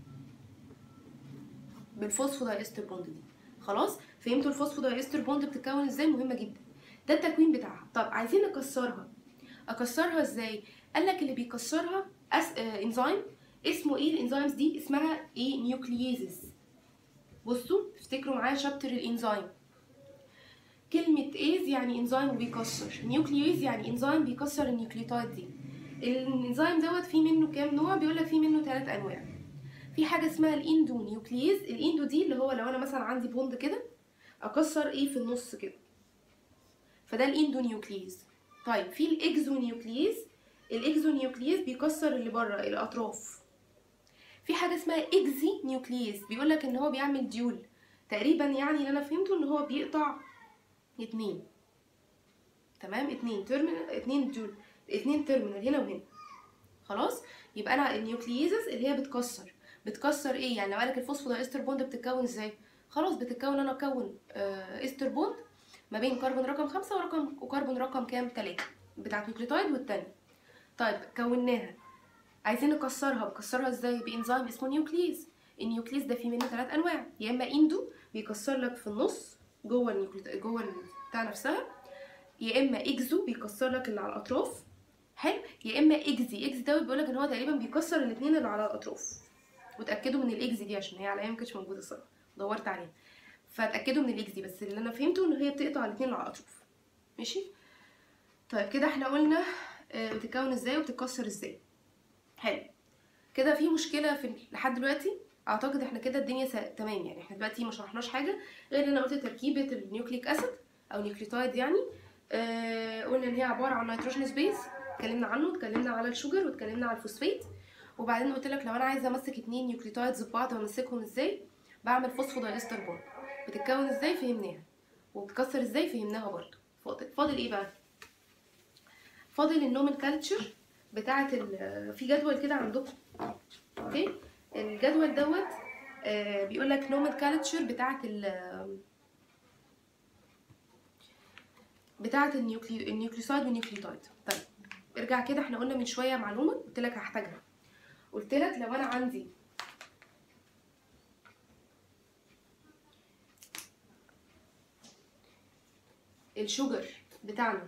بالفوسفودايستر بوند دي خلاص فهمتوا الفوسفودايستر بوند بتتكون ازاي مهمه جدا ده التكوين بتاعها طب عايزين نكسرها اكسرها ازاي قال لك اللي بيكسرها أس... آه انزيم اسمه ايه الانزيمز دي اسمها ايه نيوكلييزز بصوا افتكروا معايا شابتر الانزيم كلمة ايز يعني انزيم بيكسر نيوكلييز يعني انزيم بيكسر النيوكليوتايد دي الانزيم دوت فيه منه كام نوع بيقول لك فيه منه ثلاث انواع في حاجه اسمها الاندو نيوكلييز الاندو دي اللي هو لو انا مثلا عندي بوند كده اكسر ايه في النص كده فده الاندو نيوكلييز طيب في الاكزو نيوكلييز الاكزو نيوكلييز بيكسر اللي بره الاطراف في حاجه اسمها اكزي نيوكلييز بيقول لك ان هو بيعمل ديول تقريبا يعني اللي انا فهمته ان هو بيقطع اتنين تمام اتنين تيرمينال اتنين ديول اتنين تيرمينال هنا وهنا خلاص يبقى انا النيوكلييزز اللي هي بتكسر بتكسر ايه يعني لو قالك الفوسفودايستر بوند بتتكون ازاي خلاص بتتكون انا اكون آه استر بوند ما بين كربون رقم خمسة ورقم وكربون رقم كام تلاتة بتاعت نيوكليوتايد والتانية طيب كوناها عايزين نكسرها بكسرها ازاي بانزيم اسمه نيوكليز النيوكليز ده فيه منه ثلاث انواع يا اما اندو بيكسر لك في النص جوه النيوكليت جوه بتاع نفسها يا اما اكزو بيكسر لك اللي على الاطراف حلو يا اما اكزي اكزي دوت بيقول لك ان هو تقريبا بيكسر الاثنين اللي على الاطراف وتاكدوا من الاكزي دي عشان هي على ما كانتش موجوده الصراحه دورت عليها فاتاكدوا من الاكزي بس اللي انا فهمته ان هي بتقطع الاثنين اللي على الاطراف ماشي طيب كده احنا قلنا آه، بتتكون ازاي وبتتكسر ازاي حلو كده في مشكله في لحد دلوقتي اعتقد احنا كده الدنيا سا... تمام يعني احنا دلوقتي ما شرحناش حاجه غير ان انا قلت تركيبه النيوكليك اسيد او نيوكليوتايد يعني آه قلنا ان هي عباره عن نيتروجينوس بيز اتكلمنا عنه اتكلمنا على الشوجر واتكلمنا على الفوسفات وبعدين قلت لك لو انا عايزه امسك اتنين نيوكليوتايدز ببعض بمسكهم ازاي بعمل فوسفودايستر بوند بتتكون ازاي فهمناها وبتكسر ازاي فهمناها برضو فاضل فاضل ايه بقى فاضل النومنكالتشر بتاعه ال- في جدول كده عندكم اوكي الجدول دوت آه، بيقول لك نومنكالتشر بتاعه ال بتاعه النيوكلي النيوكليوسايد والنيوكليوتايد طيب ارجع كده احنا قلنا من شويه معلومه قلت لك هحتاجها قلت لك لو انا عندي الشوجر بتاعنا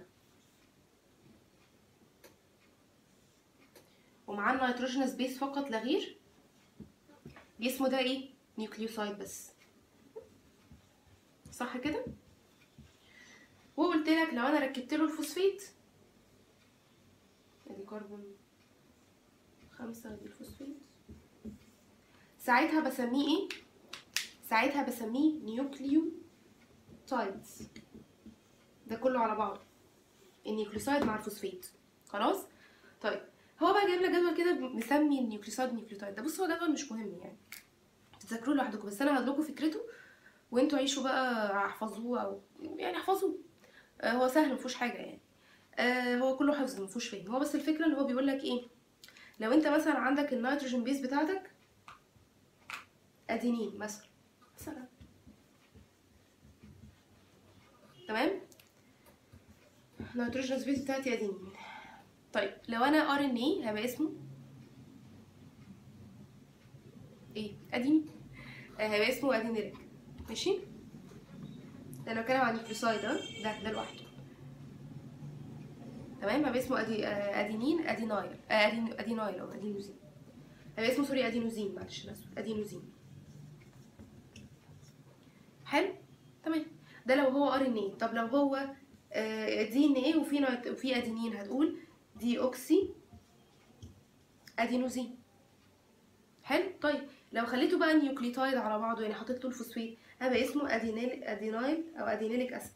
ومعاه النيتروجينوس بيس فقط لا غير اسمه ده ايه نيوكليوسايد بس صح كده وقلت لك لو انا ركبت له الفوسفيت ادي كربون خمسة ادي الفوسفيت ساعتها بسميه ايه ساعتها بسميه نيوكليوتايدز ده كله على بعضه النيوكليوسايد مع الفوسفيت خلاص طيب هو بقى جايب لك جدول كده مسمي النيوكليوسايد نيوكليوتايد ده بص هو جدول مش مهم يعني تذاكروه لوحدكم بس انا هدلكوا فكرته وانتوا عيشوا بقى احفظوه او يعني احفظوه آه هو سهل مفيهوش حاجه يعني آه هو كله حفظ مفيهوش فهم هو بس الفكره ان هو بيقول لك ايه لو انت مثلا عندك النيتروجين بيس بتاعتك ادينين مثلا مثلا تمام نيتروجين بيس بتاعتي ادينين طيب لو انا ار ان اي هيبقى اسمه ايه ادينين آه، هيبقى اسمه ادينيريك ماشي ده انا بتكلم عن النيوكليوسايد ها ده ده لوحده تمام هيبقى اسمه أدي... آه، ادينين ادينايل آه، أدين... ادينايل او ادينوزين هيبقى اسمه سوري ادينوزين معلش انا اسف ادينوزين حلو تمام ده لو هو ار ان اي طب لو هو دي ان ايه وفي نيت... وفي ادينين هتقول دي اوكسي ادينوزين حلو طيب لو خليته بقى نيوكليوتايد على بعضه يعني حطيت له الفوسفات هيبقى اسمه ادينيل ادينايل او ادينيليك اسيد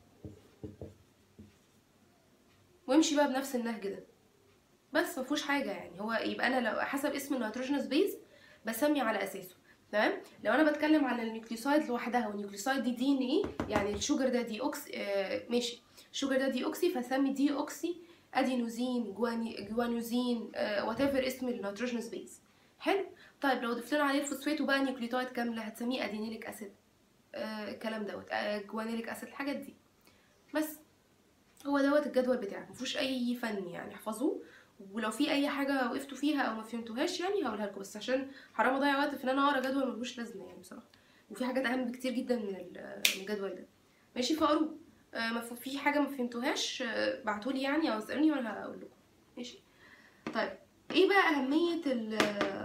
وامشي بقى بنفس النهج ده بس ما فيهوش حاجه يعني هو يبقى انا لو حسب اسم النيتروجينوس بيز بسمي على اساسه تمام لو انا بتكلم على النيوكليوسايد لوحدها والنيوكليوسايد دي دي ان ايه يعني الشوجر ده دي اوكس آه ماشي الشوجر ده دي اوكسي فسمي دي اوكسي ادينوزين جواني جوانوزين آه وات ايفر اسم النيتروجينوس بيز حلو طيب لو ضفت له عليه الفوسفات وبقى نيوكليوتايد كامله هتسميه ادينيليك اسيد آه الكلام دوت آه جوانيليك اسيد الحاجات دي بس هو دوت الجدول بتاعك مفيهوش اي فن يعني احفظوه ولو في اي حاجه وقفتوا فيها او ما فهمتوهاش يعني هقولها لكم بس عشان حرام اضيع وقت في ان انا اقرا جدول ملوش لازمه يعني بصراحه وفي حاجات اهم بكتير جدا من ال- من الجدول ده ماشي فقروه آه، ما ف- في حاجه ما فهمتوهاش آه، بعتولي يعني او اسالوني وانا هقول لكم ماشي طيب ايه بقى اهميه ال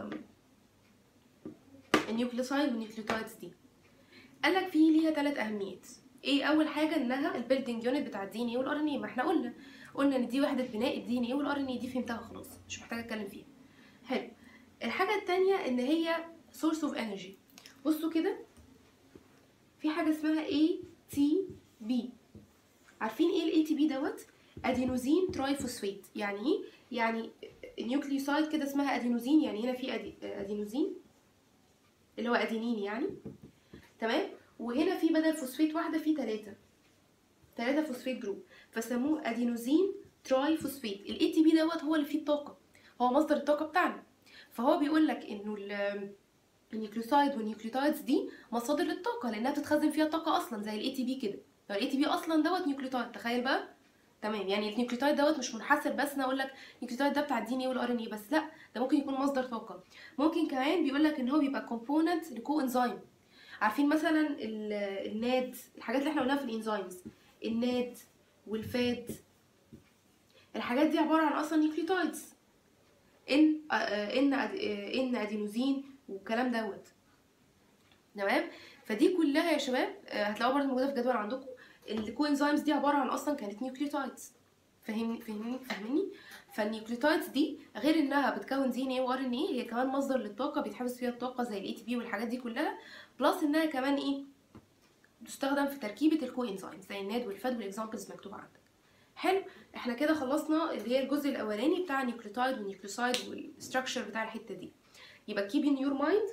النيوكليوسايد والنيوكليوتايدز دي قال لك في ليها ثلاث اهميات ايه اول حاجه انها البيلدينج يونت بتاع الدي ان ايه والار ان ايه ما احنا قلنا قلنا ان دي وحده بناء الدي ان ايه والار ان ايه دي فهمتها خلاص مش محتاجه اتكلم فيها حلو الحاجه الثانيه ان هي سورس اوف انرجي بصوا كده في حاجه اسمها اي تي بي عارفين ايه الاي تي بي دوت ادينوزين تراي فوسفات يعني ايه يعني نيوكليوسايد كده اسمها ادينوزين يعني هنا في أدي... ادينوزين اللي هو ادينين يعني تمام وهنا في بدل فوسفات واحده في ثلاثه ثلاثه فوسفات جروب فسموه ادينوزين تراي فوسفات الاي تي بي دوت هو اللي فيه الطاقه هو مصدر الطاقه بتاعنا فهو بيقول لك انه ال- النيوكليوسايد والنيوكليوتايدز دي مصادر للطاقه لانها بتتخزن فيها طاقه اصلا زي الاي تي بي كده الاي تي بي اصلا دوت نيوكليوتايد تخيل بقى تمام يعني النيوكليوتايد دوت مش منحصر بس انا اقول لك النيوكليوتايد ده بتاع الدي ان ايه والار ان ايه بس لا ده ممكن يكون مصدر طاقه ممكن كمان بيقول لك ان هو بيبقى كومبوننت لكو انزيم عارفين مثلا ال- الناد الحاجات اللي احنا قلناها في الانزيمز الناد والفات الحاجات دي عباره عن اصلا نيوكليوتايدز ان آه، آه، ان أد- آه، ان ادينوزين والكلام دوت تمام فدي كلها يا شباب آه، هتلاقوها برضه موجوده في جدول عندكم الكو انزيمز دي عباره عن اصلا كانت نيوكليوتايدز فاهمني فاهمني فاهمني فالنيوكليوتايدز دي غير انها بتكون دي ان ايه وار ان ايه هي كمان مصدر للطاقه بيتحبس فيها الطاقه زي الاي تي بي والحاجات دي كلها بلس انها كمان ايه تستخدم في تركيبه الكو انزيم زي الناد والفاد والاكزامبلز مكتوبه عندك حلو احنا كده خلصنا اللي هي الجزء الاولاني بتاع النيوكليوتايد والنيوكليوسايد والستراكشر بتاع الحته دي يبقى keep in your mind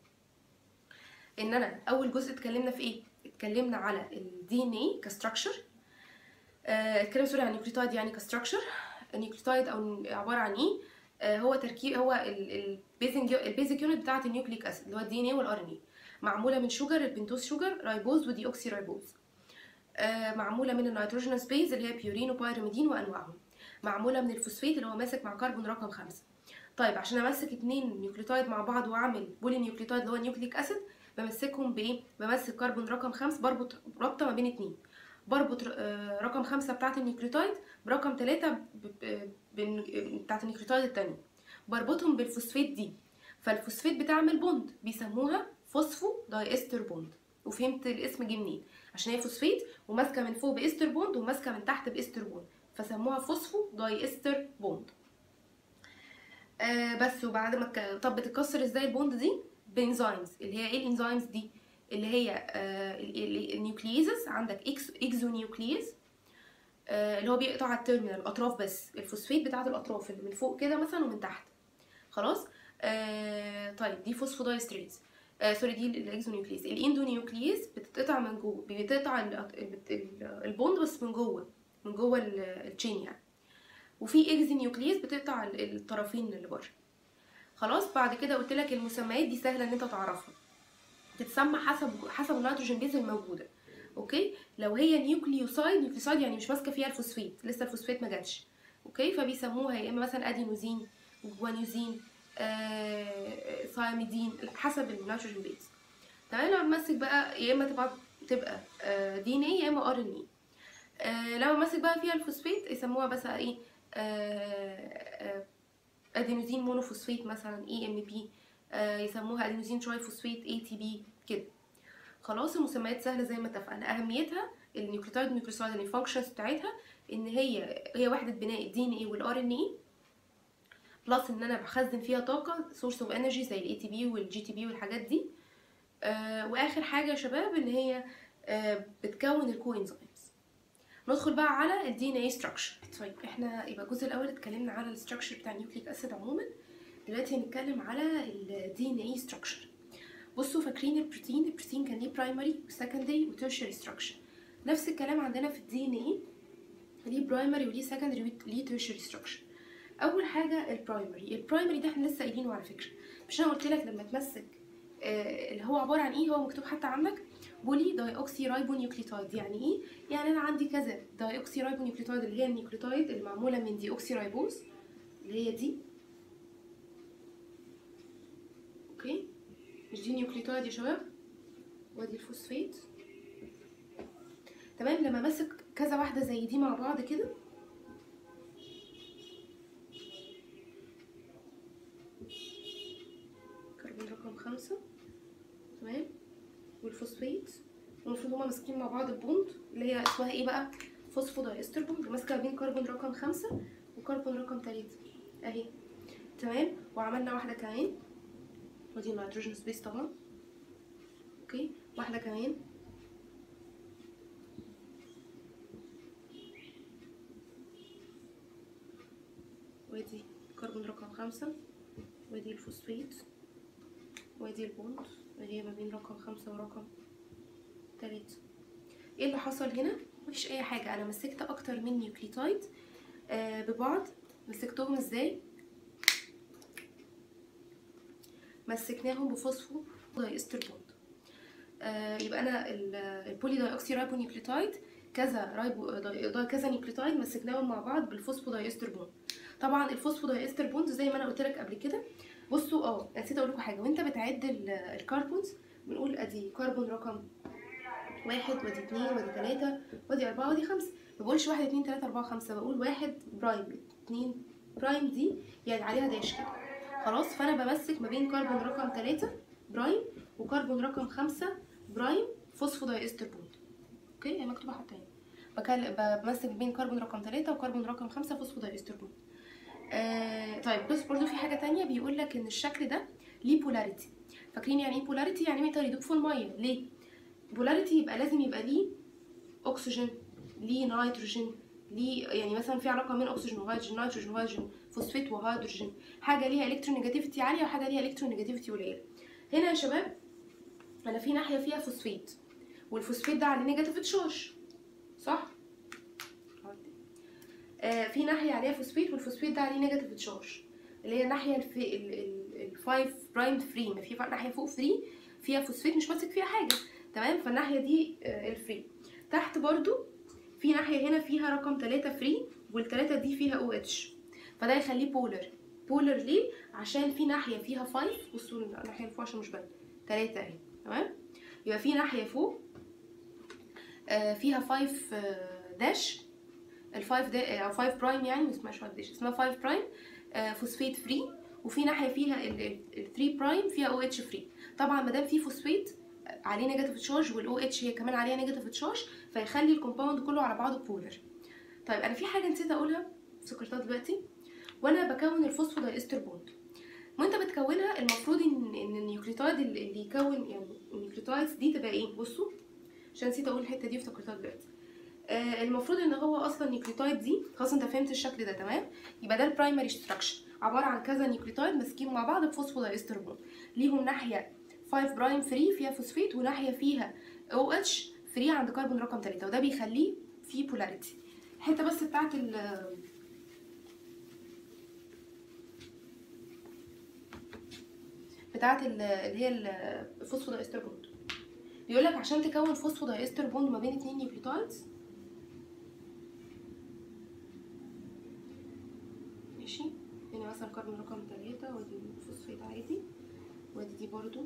ان انا اول جزء اتكلمنا في ايه اتكلمنا على الدي ان ايه كستراكشر اتكلمنا سوري عن النيوكليوتايد يعني كستراكشر النيوكليوتايد او عباره عن ايه آه، هو تركيب هو البيزنج البيزك يونت بتاعه النيوكليك اسيد اللي هو الدي ان ايه والار ان ايه معموله من شوجر البنتوز شوجر رايبوز ودي اوكسي رايبوز آه، معموله من النيتروجينوس بيز اللي هي بيورين وبايرميدين وانواعهم معموله من الفوسفات اللي هو ماسك مع كربون رقم خمسة طيب عشان امسك اتنين نيوكليوتايد مع بعض واعمل بولي نيوكليوتايد اللي هو نيوكليك اسيد بمسكهم بايه بمسك كربون رقم خمسة بربط رابطه ما بين اتنين بربط آه، رقم خمسة بتاعت النيوكليوتايد برقم تلاتة ب- ب- بال- بتاعت النيوكليوتايد التانية بربطهم بالفوسفات دي فالفوسفات بتعمل بوند بيسموها فوسفو داي استر بوند وفهمت الاسم جه منين عشان هي فوسفات وماسكه من فوق باستر بوند وماسكه من تحت باستر بوند فسموها فوسفو داي استر بوند آه بس وبعد ما ك- طب بتتكسر ازاي البوند دي بانزيمز اللي هي ايه الانزيمز دي اللي هي آه ال- ال- النيوكلييزز عندك اكس اكزو نيوكلييز آه اللي هو بيقطع التيرمينال الاطراف بس الفوسفات بتاعه الاطراف اللي من فوق كده مثلا ومن تحت خلاص آه طيب دي فوسفودايستريز آه سوري دي الاكزونيوكليز الاندونيوكليز بتتقطع من جوه بتقطع ال- ال- ال- البوند بس من جوه من جوه ال- التشين يعني وفي اكزينيوكليز بتقطع ال- الطرفين اللي بره خلاص بعد كده قلت لك المسميات دي سهله ان انت تعرفها تتسمى حسب حسب النيتروجين بيز الموجوده اوكي لو هي نيوكليوسايد نيوكليوسايد يعني مش ماسكه فيها الفوسفات لسه الفوسفات ما جاتش اوكي فبيسموها يا اما مثلا ادينوزين جوانوزين آه، ثايميدين حسب النيتروجين بيز تمام لما ماسك بقى يا اما تبقى تبقى دي ان اي يا اما ار ان اي لما ماسك بقى فيها الفوسفات يسموها بس ايه آه، آه، ادينوزين مونوفوسفات مثلا اي ام بي يسموها ادينوزين تراي فوسفات اي تي بي كده خلاص المسميات سهله زي ما اتفقنا اهميتها النيوكليوتايد والنيوكليوسايد الفانكشنز بتاعتها ان هي هي وحده بناء الدي ان اي والار ان اي بلس ان انا بخزن فيها طاقه سورس اوف انرجي زي الاي تي بي والجي تي بي والحاجات دي آه واخر حاجه يا شباب ان هي آه بتكون الكو انزيمز ندخل بقى على الدي ان اي ستراكشر طيب احنا يبقى الجزء الاول اتكلمنا على الستراكشر بتاع النيوكليك اسيد عموما دلوقتي هنتكلم على الدي ان اي ستراكشر بصوا فاكرين البروتين البروتين كان ليه برايمري وسكندري وتيرشري ستراكشر نفس الكلام عندنا في الدي ان اي ليه برايمري وليه سكندري وليه تيرشري ستراكشر اول حاجه البرايمري البرايمري ده احنا لسه قايلينه على فكره مش انا قلت لك لما تمسك آه اللي هو عباره عن ايه هو مكتوب حتى عندك بولي داي اوكسي رايبو نيوكليوتايد يعني ايه يعني انا عندي كذا داي اوكسي رايبو نيوكليوتايد اللي هي النيوكليوتايد اللي معموله من دي اوكسي رايبوز اللي هي دي اوكي مش دي نيوكليوتايد يا شباب وادي الفوسفات تمام لما ماسك كذا واحده زي دي مع بعض كده كربون رقم خمسة تمام والفوسفات والمفروض هما ماسكين مع بعض البوند اللي هي اسمها ايه بقى فوسفودايستر بوند ماسكه بين كربون رقم خمسة وكربون رقم تلاتة اهي تمام وعملنا واحده كمان ودي النيتروجين سبيس طبعا اوكي واحده كمان وادي كربون رقم خمسة وادي الفوسفات وادي البوند وهي ما بين رقم خمسة ورقم تلاتة ايه اللي حصل هنا مفيش اي حاجة انا مسكت اكتر من نيوكليوتايد آه ببعض مسكتهم ازاي مسكناهم بفوسفو دايستر بوند آه يبقى انا البولي داي اوكسي رايبو نيوكليوتايد كذا رايبو دا كذا نيوكليوتايد مسكناهم مع بعض بالفوسفو دايستر بوند طبعا الفوسفو دايستر بوند زي ما انا قلت لك قبل كده بصوا اه نسيت اقول لكم حاجه وانت بتعد الكربونز بنقول ادي كربون رقم واحد وادي اتنين وادي تلاته وادي اربعه وادي خمسه ما بقولش واحد اتنين تلاته اربعه خمسه بقول واحد برايم اتنين برايم دي يعني عليها داش كده خلاص فانا بمسك ما بين كربون رقم تلاته برايم وكربون رقم خمسه برايم فوسفودايستر بوند اوكي هي مكتوبه حتى هنا بمسك بين كربون رقم تلاته وكربون رقم خمسه فوسفودايستر بوند آه طيب بص برضو في حاجه تانية بيقول لك ان الشكل ده ليه بولاريتي فاكرين يعني ايه بولاريتي يعني ميتال يدوب في الميه ليه بولاريتي يبقى لازم يبقى ليه اكسجين ليه نيتروجين ليه يعني مثلا في علاقه بين اكسجين وهيدروجين نيتروجين وهيدروجين فوسفات وهيدروجين حاجه ليها الكترونيجاتيفيتي عاليه وحاجه ليها الكترونيجاتيفيتي قليله هنا يا شباب انا في ناحيه فيها فوسفات والفوسفات ده عليه نيجاتيف تشارج صح آه في ناحيه عليها فوسفات والفوسفات ده عليه نيجاتيف تشارج اللي هي الناحيه الفي ال 5 برايم فري ما في ناحيه فوق فري فيها فوسفات مش ماسك فيها حاجه تمام فالناحيه دي آه الفري تحت برضو في ناحيه هنا فيها رقم 3 فري والتلاتة دي فيها او اتش فده يخليه بولر بولر ليه عشان في ناحيه فيها 5 بصوا الناحيه اللي فوق عشان مش باينه 3 اهي تمام يبقى في ناحيه فوق آه فيها 5 آه داش الفايف ده او 5 برايم يعني ما اسمهاش 5 داش اسمها 5 برايم آه فوسفات فري وفي ناحيه فيها ال 3 برايم فيها او اتش فري طبعا ما دام في فوسفات عليه نيجاتيف تشارج والاو اتش هي كمان عليها نيجاتيف تشارج فيخلي الكومباوند كله على بعضه بولر طيب انا في حاجه نسيت اقولها افتكرتها دلوقتي وانا بكون الفوسفودايستر بوند وانت بتكونها المفروض ان ان النيوكليوتايد اللي يكون يعني النيوكليوتايدز دي تبقى ايه بصوا عشان نسيت اقول الحته دي افتكرتها دلوقتي آه المفروض ان هو اصلا النيوكليوتايد دي خلاص انت فهمت الشكل ده تمام يبقى ده البرايمري ستراكشر عباره عن كذا نيوكليوتايد ماسكين مع بعض بفوسفودايستر بوند ليهم ناحيه 5 برايم فري فيها فوسفات وناحيه فيها او اتش فري عند كربون رقم 3 وده بيخليه فيه بولاريتي الحته بس بتاعت ال بتاعت اللي هي الفوسفودايستر بوند بيقول لك عشان تكون فوسفودايستر بوند ما بين اتنين نيوكليوتايدز ماشي هنا مثلا كربون رقم تلاتة ودي فوسفات عادي وادي دي برضو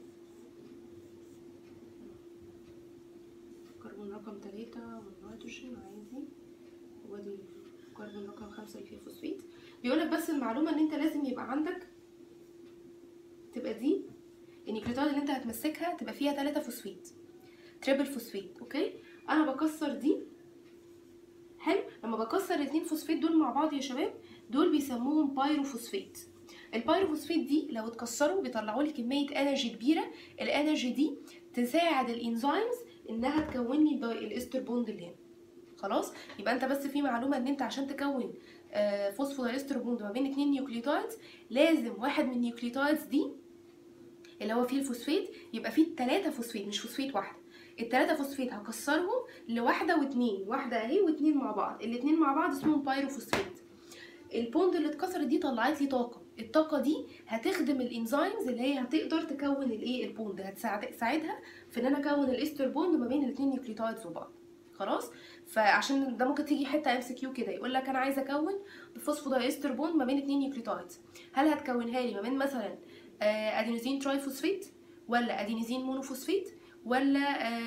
كربون رقم تلاتة والنيتروجين عادي وادي كربون رقم خمسة اللي فيه فوسفات بيقولك بس المعلومة ان انت لازم يبقى عندك تبقى دي النيوكليوتايد اللي انت هتمسكها تبقى فيها تلاتة فوسفات تريبل فوسفات اوكي انا بكسر دي حلو لما بكسر الاتنين فوسفات دول مع بعض يا شباب دول بيسموهم بايروفوسفات البايروفوسفات دي لو اتكسروا بيطلعوا لي كميه انرجي كبيره الانرجي دي تساعد الانزيمز انها تكون لي الاستر بوند اللي هنا خلاص يبقى انت بس في معلومه ان انت عشان تكون آه، فوسفودايستر بوند ما بين اتنين نيوكليوتايدز لازم واحد من النيوكليوتايدز دي اللي هو فيه الفوسفيت يبقى فيه التلاتة فوسفيت مش فوسفيت واحده التلاتة فوسفيت هكسرهم لواحده واتنين واحده اهي واتنين مع بعض الاتنين مع بعض اسمهم بايروفوسفيت البوند اللي اتكسرت دي طلعت لي طاقه الطاقه دي هتخدم الانزيمز اللي هي هتقدر تكون الايه البوند هتساعدها في ان انا اكون الاستر بوند ما بين الاثنين نيوكليوتايدز وبعض خلاص فعشان ده ممكن تيجي حته ام سي كيو كده يقول لك انا عايزه اكون فوسفودايستر بوند ما بين اثنين نيوكليوتايدز هل هتكونها لي ما بين مثلا آه، ادينوزين ترايفوسفيت ولا ادينوزين مونوفوسفيت ولا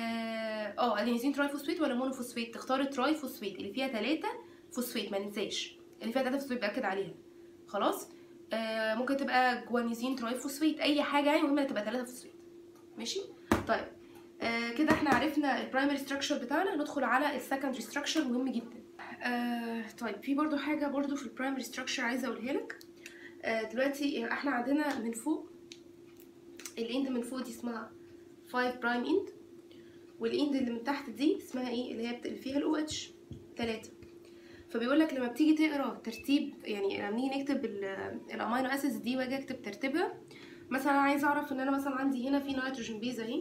اه آه، ادينوزين ترايفوسفيت ولا مونوفوسفيت تختار الترايفوسفيت اللي فيها ثلاثة فوسفيت ما ننساش اللي فيها ثلاثة فوسفيت باكد عليها خلاص آه ممكن تبقى جوانيزين ترايفوسفيت اي حاجه يعني المهم تبقى ثلاثة فوسفيت ماشي طيب آه كده احنا عرفنا البرايمري ستراكشر بتاعنا ندخل على السكندري ستراكشر مهم جدا آه طيب في برضو حاجه برضو في البرايمري ستراكشر عايزه اقولها لك آه دلوقتي احنا عندنا من فوق الاند من فوق دي اسمها 5 برايم اند والاند اللي من تحت دي اسمها ايه اللي هي اللي فيها الاو اتش 3 فبيقول لك لما بتيجي تقرا ترتيب يعني لما نيجي نكتب الامينو اسيدز دي واجي اكتب ترتيبها مثلا انا عايزه اعرف ان انا مثلا عندي هنا في نيتروجين بيز اهي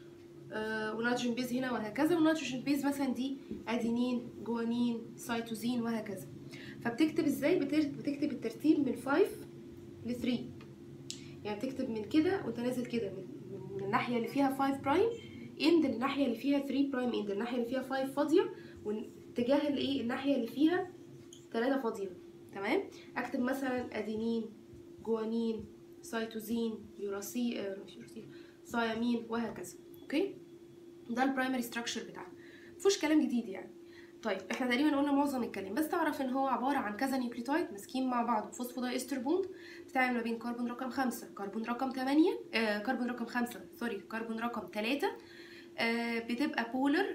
آه ونيتروجين بيز هنا وهكذا والنيتروجين بيز مثلا دي ادينين جوانين سيتوزين وهكذا فبتكتب ازاي بتكتب الترتيب من 5 ل 3 يعني بتكتب من كده وانت نازل كده من, من الناحيه اللي فيها 5 برايم اند للناحيه اللي فيها 3 برايم اند الناحيه اللي فيها 5 فاضيه واتجاه الايه الناحيه اللي فيها 3 فاضيه تمام اكتب مثلا ادينين جوانين سيتوزين يوراسي آه مش يوراسي صيامين وهكذا اوكي ده البرايمري ستراكشر بتاعنا مفيهوش كلام جديد يعني طيب احنا تقريبا قلنا معظم الكلام بس تعرف ان هو عباره عن كذا نيوكليوتايد ماسكين مع بعض فوسفوداي استر بوند بتعمل ما بين كربون رقم خمسة كربون رقم تمانية آه كربون رقم خمسة سوري كربون رقم تلاتة آه بتبقى بولر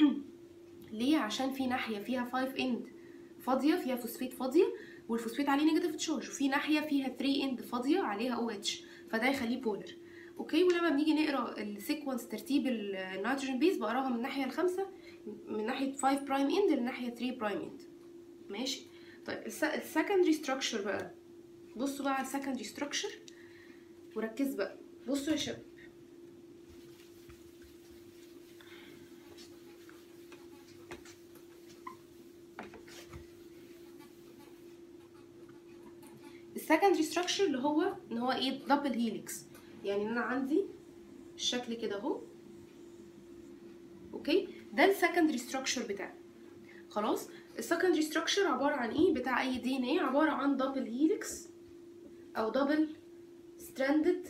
ليه عشان في ناحيه فيها 5 اند فاضيه فيها فوسفيت فاضيه والفوسفيت عليه نيجاتيف تشارج وفي ناحيه فيها 3 اند فاضيه عليها او اتش فده يخليه بولر اوكي ولما بنيجي نقرا السيكونس ترتيب النيتروجين بيز بقراها من الناحيه الخامسه من ناحيه 5 برايم اند لناحيه 3 برايم اند ماشي طيب السكندري ستراكشر بقى بصوا بقى على السكندري ستراكشر وركز بقى بصوا يا شباب السكندري ستراكشر اللي هو ان هو ايه دبل هيليكس يعني ان انا عندي الشكل كده اهو اوكي ده السكندري ستراكشر بتاعي خلاص السكندري ستراكشر عباره عن ايه بتاع اي دي ان ايه عباره عن دبل هيليكس او دبل ستراندد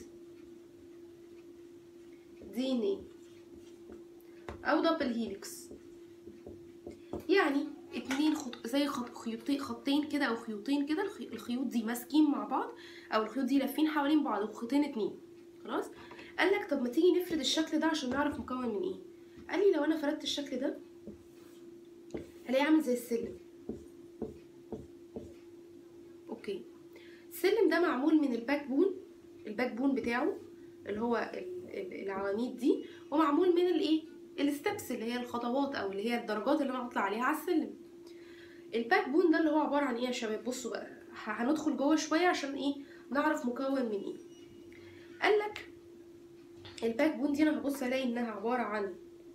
دي ان ايه او دبل هيليكس يعني اتنين خط زي خط خيوطين خطين كده او خيوطين كده الخيوط دي ماسكين مع بعض او الخيوط دي لافين حوالين بعض وخيطين اتنين خلاص قال لك طب ما تيجي نفرد الشكل ده عشان نعرف مكون من ايه قال لي لو انا فردت الشكل ده هلاقيه عامل زي السلم اوكي السلم ده معمول من الباك بون الباك بون بتاعه اللي هو العواميد دي ومعمول من الايه الستبس اللي هي الخطوات او اللي هي الدرجات اللي انا هطلع عليها على السلم الباك بون ده اللي هو عباره عن ايه يا شباب بصوا بقى هندخل جوه شويه عشان ايه نعرف مكون من ايه قال لك الباك بون دي انا هبص الاقي انها عباره عن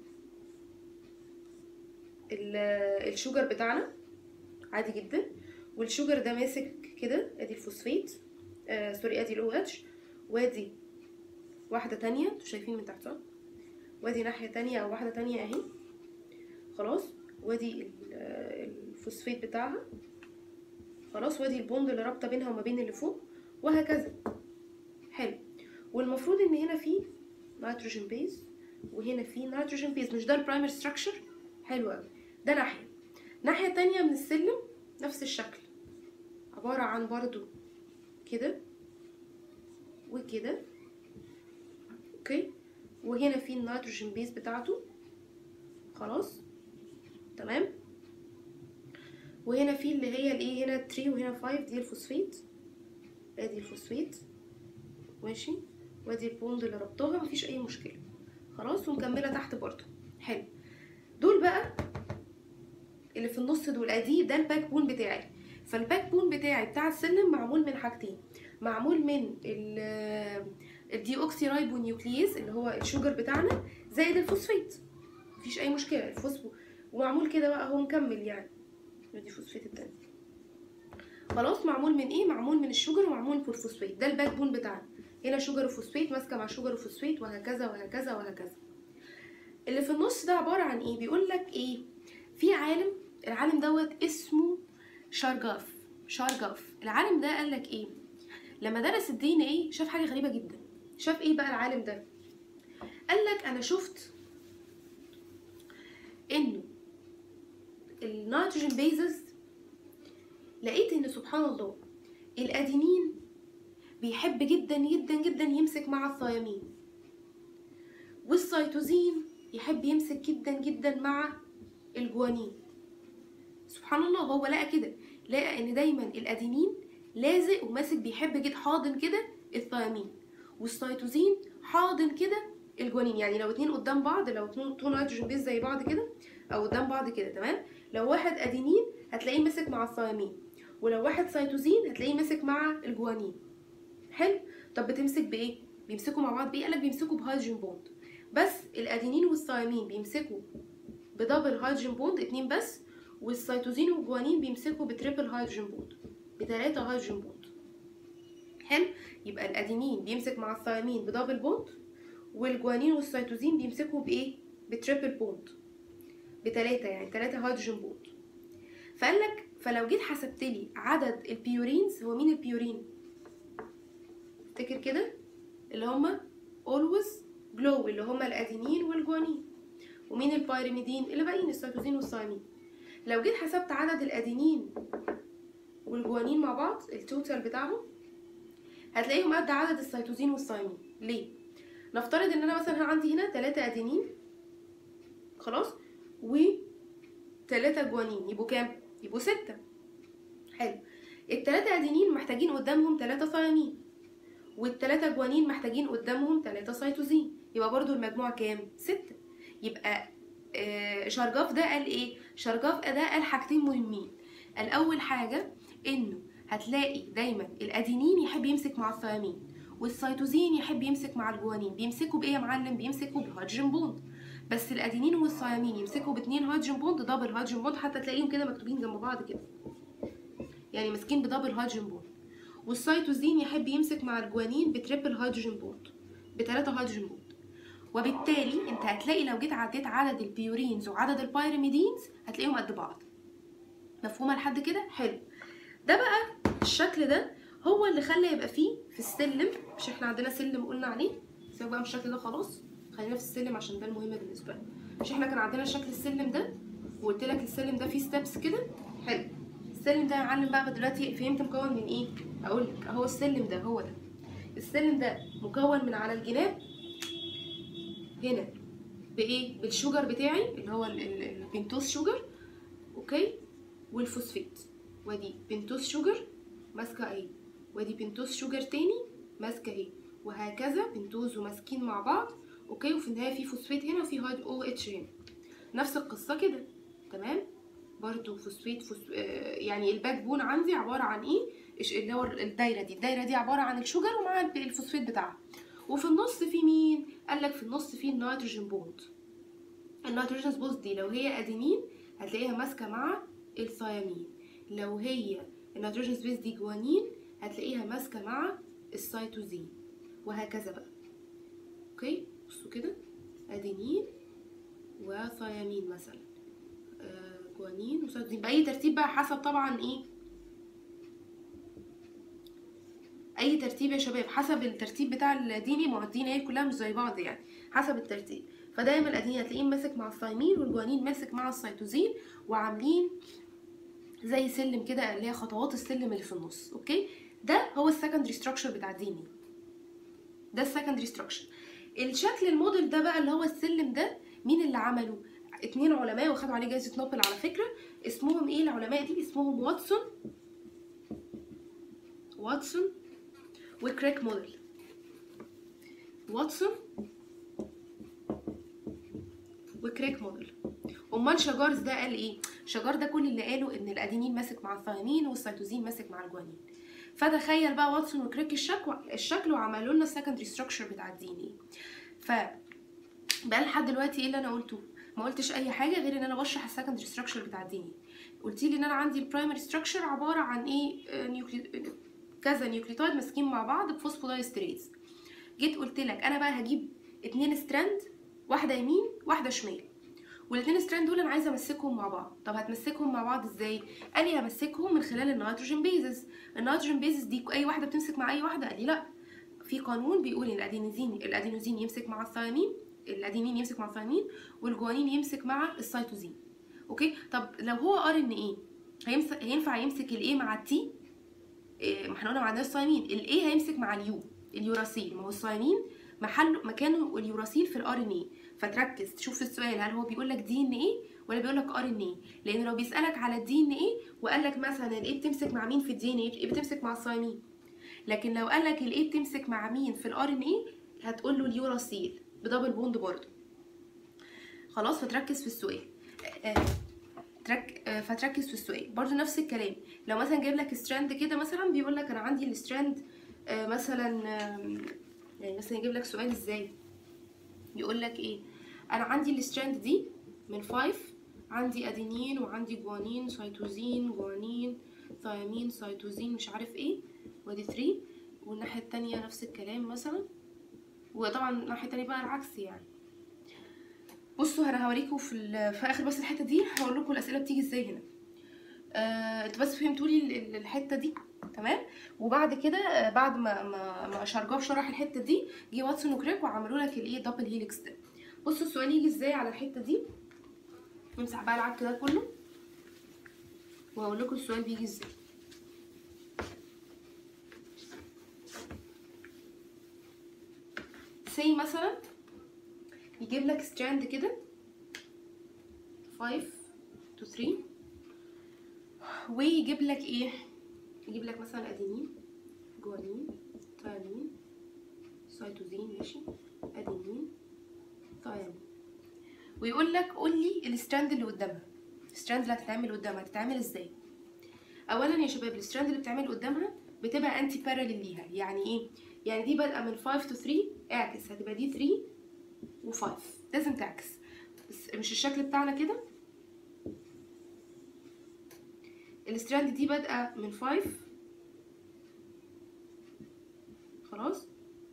الشوجر بتاعنا عادي جدا والشوجر ده ماسك كده ادي الفوسفيت آه سوري ادي الاو اتش وادي واحده تانية انتوا شايفين من تحتها وادي ناحيه تانية او واحده تانية اهي خلاص وادي الفوسفيت بتاعها خلاص وادي البوند اللي رابطه بينها وما بين اللي فوق وهكذا حلو والمفروض ان هنا في نيتروجين بيز وهنا في نيتروجين بيز مش ده البرايمري ستراكشر حلو قوي ده ناحيه ناحيه تانية من السلم نفس الشكل عباره عن برضو كده وكده اوكي وهنا في النيتروجين بيز بتاعته خلاص تمام وهنا في اللي هي الايه هنا 3 وهنا 5 دي الفوسفيت ادي الفوسفيت ماشي وادي البوند اللي ربطوها مفيش اي مشكله خلاص ومكمله تحت برضو حلو دول بقى اللي في النص دول ادي ده الباك بون بتاعي فالباك بون بتاعي بتاع السلم معمول من حاجتين معمول من ال الدي اوكسي رايبو نيوكليز اللي هو الشوجر بتاعنا زائد الفوسفات مفيش اي مشكله الفوسفو ومعمول كده بقى هو مكمل يعني دي فوسفات التانية خلاص معمول من ايه معمول من الشوجر ومعمول من الفوسفات ده الباك بون بتاعنا هنا شوجر وفوسفات ماسكه مع شوجر وفوسفات وهكذا وهكذا وهكذا اللي في النص ده عباره عن ايه بيقول لك ايه في عالم العالم دوت اسمه شارجاف شارجاف العالم ده قال لك ايه لما درس الدي ان ايه شاف حاجه غريبه جدا شاف ايه بقى العالم ده قال لك انا شفت انه النيتروجين بيزز لقيت ان سبحان الله الادينين بيحب جدا جدا جدا يمسك مع الثيامين والسيتوزين يحب يمسك جدا جدا مع الجوانين سبحان الله هو لقى كده لقى ان دايما الادينين لازق وماسك بيحب جدا حاضن كده الثيامين والسيتوزين حاضن كده الجوانين يعني لو اتنين قدام بعض لو اتنين تو نيتروجين بيز زي بعض كده او قدام بعض كده تمام لو واحد ادينين هتلاقيه ماسك مع الثيامين ولو واحد سيتوزين هتلاقيه ماسك مع الجوانين حلو طب بتمسك بايه بيمسكوا مع بعض بايه قالك بيمسكوا بهيدروجين بوند بس الادينين والثيامين بيمسكوا بدبل هيدروجين بوند اتنين بس والسيتوزين والجوانين بيمسكوا بتريبل هيدروجين بوند بتلاتة هيدروجين بوند حلو يبقى الادينين بيمسك مع الثيامين بدبل بوند والجوانين والسيتوزين بيمسكوا بايه بتريبل بوند بتلاتة يعني تلاتة هيدروجين بوند فقال لك فلو جيت حسبت لي عدد البيورينز هو مين البيورين افتكر كده اللي هما always glow اللي هما الادينين والجوانين ومين البيرميدين اللي باقيين السيتوزين والثيامين لو جيت حسبت عدد الادينين والجوانين مع بعض التوتال بتاعهم هتلاقيهم قد عدد السيتوزين والثيامين ليه نفترض ان انا مثلا عندي هنا 3 ادينين خلاص و 3 جوانين يبقوا كام يبقوا 6 حلو التلاتة ادينين محتاجين قدامهم 3 ثيامين والتلاتة جوانين محتاجين قدامهم 3 سيتوزين يبقى برضو المجموع كام 6 يبقى آه شرجاف ده قال ايه شرجاف ده قال حاجتين مهمين قال اول حاجه انه هتلاقي دايما الادينين يحب يمسك مع الثيامين والسيتوزين يحب يمسك مع الجوانين بيمسكوا بايه يا معلم بيمسكوا بهيدروجين بوند بس الادينين والثيامين يمسكوا باتنين هيدروجين بوند دبل هيدروجين بوند حتى تلاقيهم كده مكتوبين جنب بعض كده يعني ماسكين بدبل هيدروجين بوند والسيتوزين يحب يمسك مع الجوانين بتريبل هيدروجين بوند بتلاتة هيدروجين بوند وبالتالي انت هتلاقي لو جيت عديت عدد البيورينز وعدد البيرميدينز هتلاقيهم قد بعض مفهومه لحد كده حلو ده بقى الشكل ده هو اللي خلى يبقى فيه في السلم مش احنا عندنا سلم قلنا عليه سيبك بقى من الشكل ده خلاص خلينا في السلم عشان ده المهم بالنسبه لنا مش احنا كان عندنا شكل السلم ده وقلت لك السلم ده فيه ستيبس كده حلو السلم ده يا معلم بقى دلوقتي فهمت مكون من ايه اقول لك اهو السلم ده هو ده السلم ده مكون من على الجناب هنا بايه بالشوجر بتاعي اللي هو ال- ال- البنتوز شوجر اوكي والفوسفات وادي بنتوز شوجر ماسكه اهي وادي بنتوز شوجر تاني ماسكه اهي وهكذا بنتوز وماسكين مع بعض اوكي وفي النهايه في فوسفات هنا وفي هيد او اتش هنا نفس القصه كده تمام برضو فوسفات فوس... آه، يعني الباك بون عندي عباره عن ايه إيش- اللي هو الدايره دي الدايره دي عباره عن الشوجر ومع الب- الفوسفات بتاعها وفي النص في مين قال لك في النص في النيتروجين بوند النيتروجين بوند دي لو هي ادينين هتلاقيها ماسكه مع الثيامين لو هي النيتروجين سبيس دي جوانين هتلاقيها ماسكه مع السيتوزين وهكذا بقى اوكي بصوا كده ادينين وثيامين مثلا آه، جوانين وسيتوزين باي ترتيب بقى حسب طبعا ايه اي ترتيب يا شباب حسب الترتيب بتاع الديني ما هو الديني هي كلها مش زي بعض يعني حسب الترتيب فدايما الادينين هتلاقيه ماسك مع الثايمين والجوانين ماسك مع السيتوزين وعاملين زي سلم كده اللي هي خطوات السلم اللي في النص اوكي ده هو السكندري ستراكشر بتاع الديني ده السكندري ستراكشر الشكل الموديل ده بقى اللي هو السلم ده مين اللي عمله اتنين علماء واخدوا عليه جائزه نوبل على فكره اسمهم ايه العلماء دي اسمهم واتسون واتسون وكريك موديل واتسون وكريك موديل امال شجارز ده قال ايه شجار ده كل اللي قاله ان الادينين ماسك مع الثيامين والسيتوزين ماسك مع الجوانين فتخيل بقى واتسون وكريك الشكل الشكل وعملوا لنا السكندري ستراكشر بتاع الدي ان ايه ف بقى لحد دلوقتي ايه اللي انا قلته ما قلتش اي حاجه غير ان انا بشرح السكندري ستراكشر بتاع الدي ان ايه قلت لي ان انا عندي البرايمري ستراكشر عباره عن ايه آه، نيوكلي... كذا نيوكليوتايد ماسكين مع بعض بفوسفودايستريز جيت قلت لك انا بقى هجيب اتنين ستراند واحده يمين واحده شمال والاتنين ستراند دول انا عايزه امسكهم مع بعض طب هتمسكهم مع بعض ازاي قال لي همسكهم من خلال النيتروجين بيزز النيتروجين بيزز دي اي واحده بتمسك مع اي واحده قال لي لا في قانون بيقول ان الادينوزين الادينوزين يمسك مع الثيامين الادينين يمسك مع الثيامين والجوانين يمسك مع السيتوزين اوكي طب لو هو ار ان ايه هيمسك هينفع يمسك الايه مع التي إيه، ما احنا قلنا ما عندناش ثيامين الايه هيمسك مع اليو اليوراسيل ما هو الثيامين محله مكانه اليوراسيل في الار ان ايه فتركز تشوف في السؤال هل هو بيقول لك دي ان ايه ولا بيقول لك ار ان ايه لان لو بيسالك على الدي ان ايه وقال لك مثلا الايه بتمسك مع مين في الدي ان ايه بتمسك مع الثيامين لكن لو قال لك الايه بتمسك مع مين في الار ان ايه هتقول له اليوراسيل بدبل بوند برضه خلاص فتركز في السؤال آه، ترك آه، فتركز في السؤال برضه نفس الكلام لو مثلا جايب لك ستراند كده مثلا بيقول لك انا عندي الستراند آه، مثلا آم، يعني مثلا يجيب لك سؤال ازاي يقول لك ايه انا عندي الستراند دي من 5 عندي ادينين وعندي جوانين سيتوزين جوانين ثيامين سيتوزين مش عارف ايه وادي 3 والناحيه التانية نفس الكلام مثلا وطبعا الناحيه التانية بقى العكس يعني بصوا انا هوريكم في ال- في اخر بس الحته دي هقول لكم الاسئله بتيجي ازاي هنا آه، انتوا بس فهمتوا لي ال- ال- الحته دي تمام وبعد كده آه، بعد ما ما ما شرجاف شرح الحته دي جه واتسون وكريك وعملوا لك الايه دبل هيليكس ده بصوا السؤال يجي ازاي على الحته دي نمسح بقى العك ده كله وهقول لكم السؤال بيجي ازاي سي مثلا يجيب لك ستراند كده 5 to 3 ويجيب لك ايه يجيب لك مثلا ادينين جوانين ثيامين سيتوزين ماشي ادينين ثيامين ويقول لك قول لي الستراند اللي قدامها الستراند اللي هتتعمل قدامها هتتعمل ازاي اولا يا شباب الستراند اللي بتعمل قدامها بتبقى انتي باراليل ليها يعني ايه يعني دي بادئه من 5 to 3 اعكس هتبقى دي 3 و5 لازم تعكس بس مش الشكل بتاعنا كده الستراند دي بادئه من 5 خلاص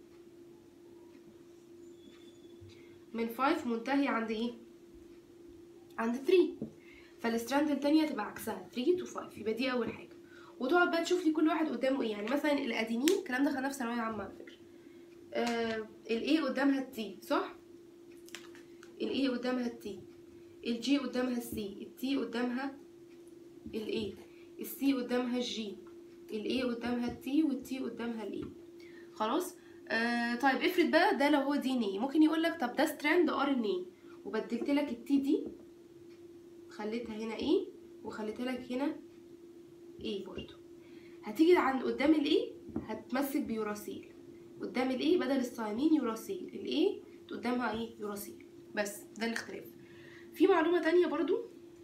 من 5 منتهي عند ايه عند 3 فالستراند التانية تبقى عكسها 3 to 5 يبقى دي اول حاجه وتقعد بقى تشوف لي كل واحد قدامه ايه يعني مثلا الادينين الكلام ده خدناه في ثانويه عامه على فكره آه الايه قدامها التي صح الايه قدامها التي الجي قدامها السي التي قدامها الايه السي قدامها الجي الايه قدامها التي والتي قدامها الايه خلاص آه طيب افرض بقى ده لو هو دي ان ايه ممكن يقول لك طب ده ستراند ار ان ايه وبدلت لك التي دي خليتها هنا ايه وخليتها لك هنا ايه برضو هتيجي عند قدام الايه هتمسك بيوراسيل قدام الايه بدل الثيامين يوراسيل الايه قدامها ايه يوراسيل بس ده الاختلاف في معلومه تانية برضو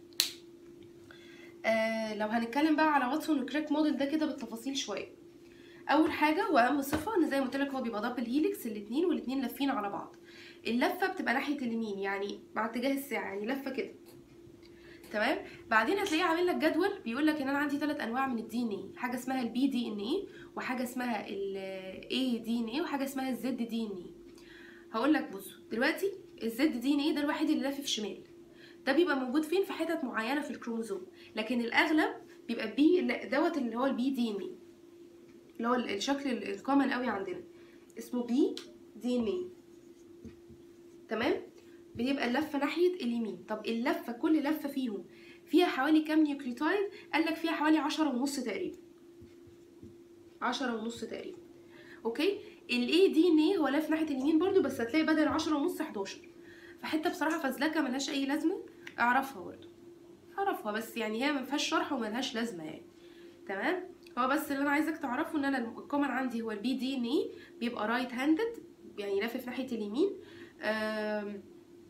آه لو هنتكلم بقى على واتسون وكريك موديل ده كده بالتفاصيل شويه اول حاجه واهم صفه ان زي ما قلت لك هو بيبقى دبل هيليكس الاثنين والاثنين لافين على بعض اللفه بتبقى ناحيه اليمين يعني مع اتجاه الساعه يعني لفه كده تمام بعدين هتلاقيه عامل لك جدول بيقول لك ان انا عندي ثلاث انواع من الدي ان ايه حاجه اسمها البي دي ان ايه وحاجه اسمها الاي دي ان ايه وحاجه اسمها الزد دي ان ايه هقول لك بصوا دلوقتي الزد دي ان ايه ده الوحيد اللي لافف شمال ده بيبقى موجود فين في حتت معينه في الكروموزوم لكن الاغلب بيبقى بي دوت اللي هو البي دي ان ايه اللي هو الشكل الكومن قوي عندنا اسمه بي دي ان ايه تمام بيبقى اللفه ناحيه اليمين طب اللفه كل لفه فيهم فيها حوالي كام نيوكليوتايد قال لك فيها حوالي عشرة ونص تقريبا عشرة ونص تقريبا اوكي الاي دي ان ايه هو لف ناحيه اليمين برضو بس هتلاقي بدل عشرة ونص 11 فحته بصراحه فزلكه ملهاش اي لازمه اعرفها برضو اعرفها بس يعني هي مفيهاش شرح وملهاش لازمه يعني تمام هو بس اللي انا عايزك تعرفه ان انا الكومن عندي هو البي دي ان ايه بيبقى رايت هاندد يعني لافف ناحيه اليمين آم،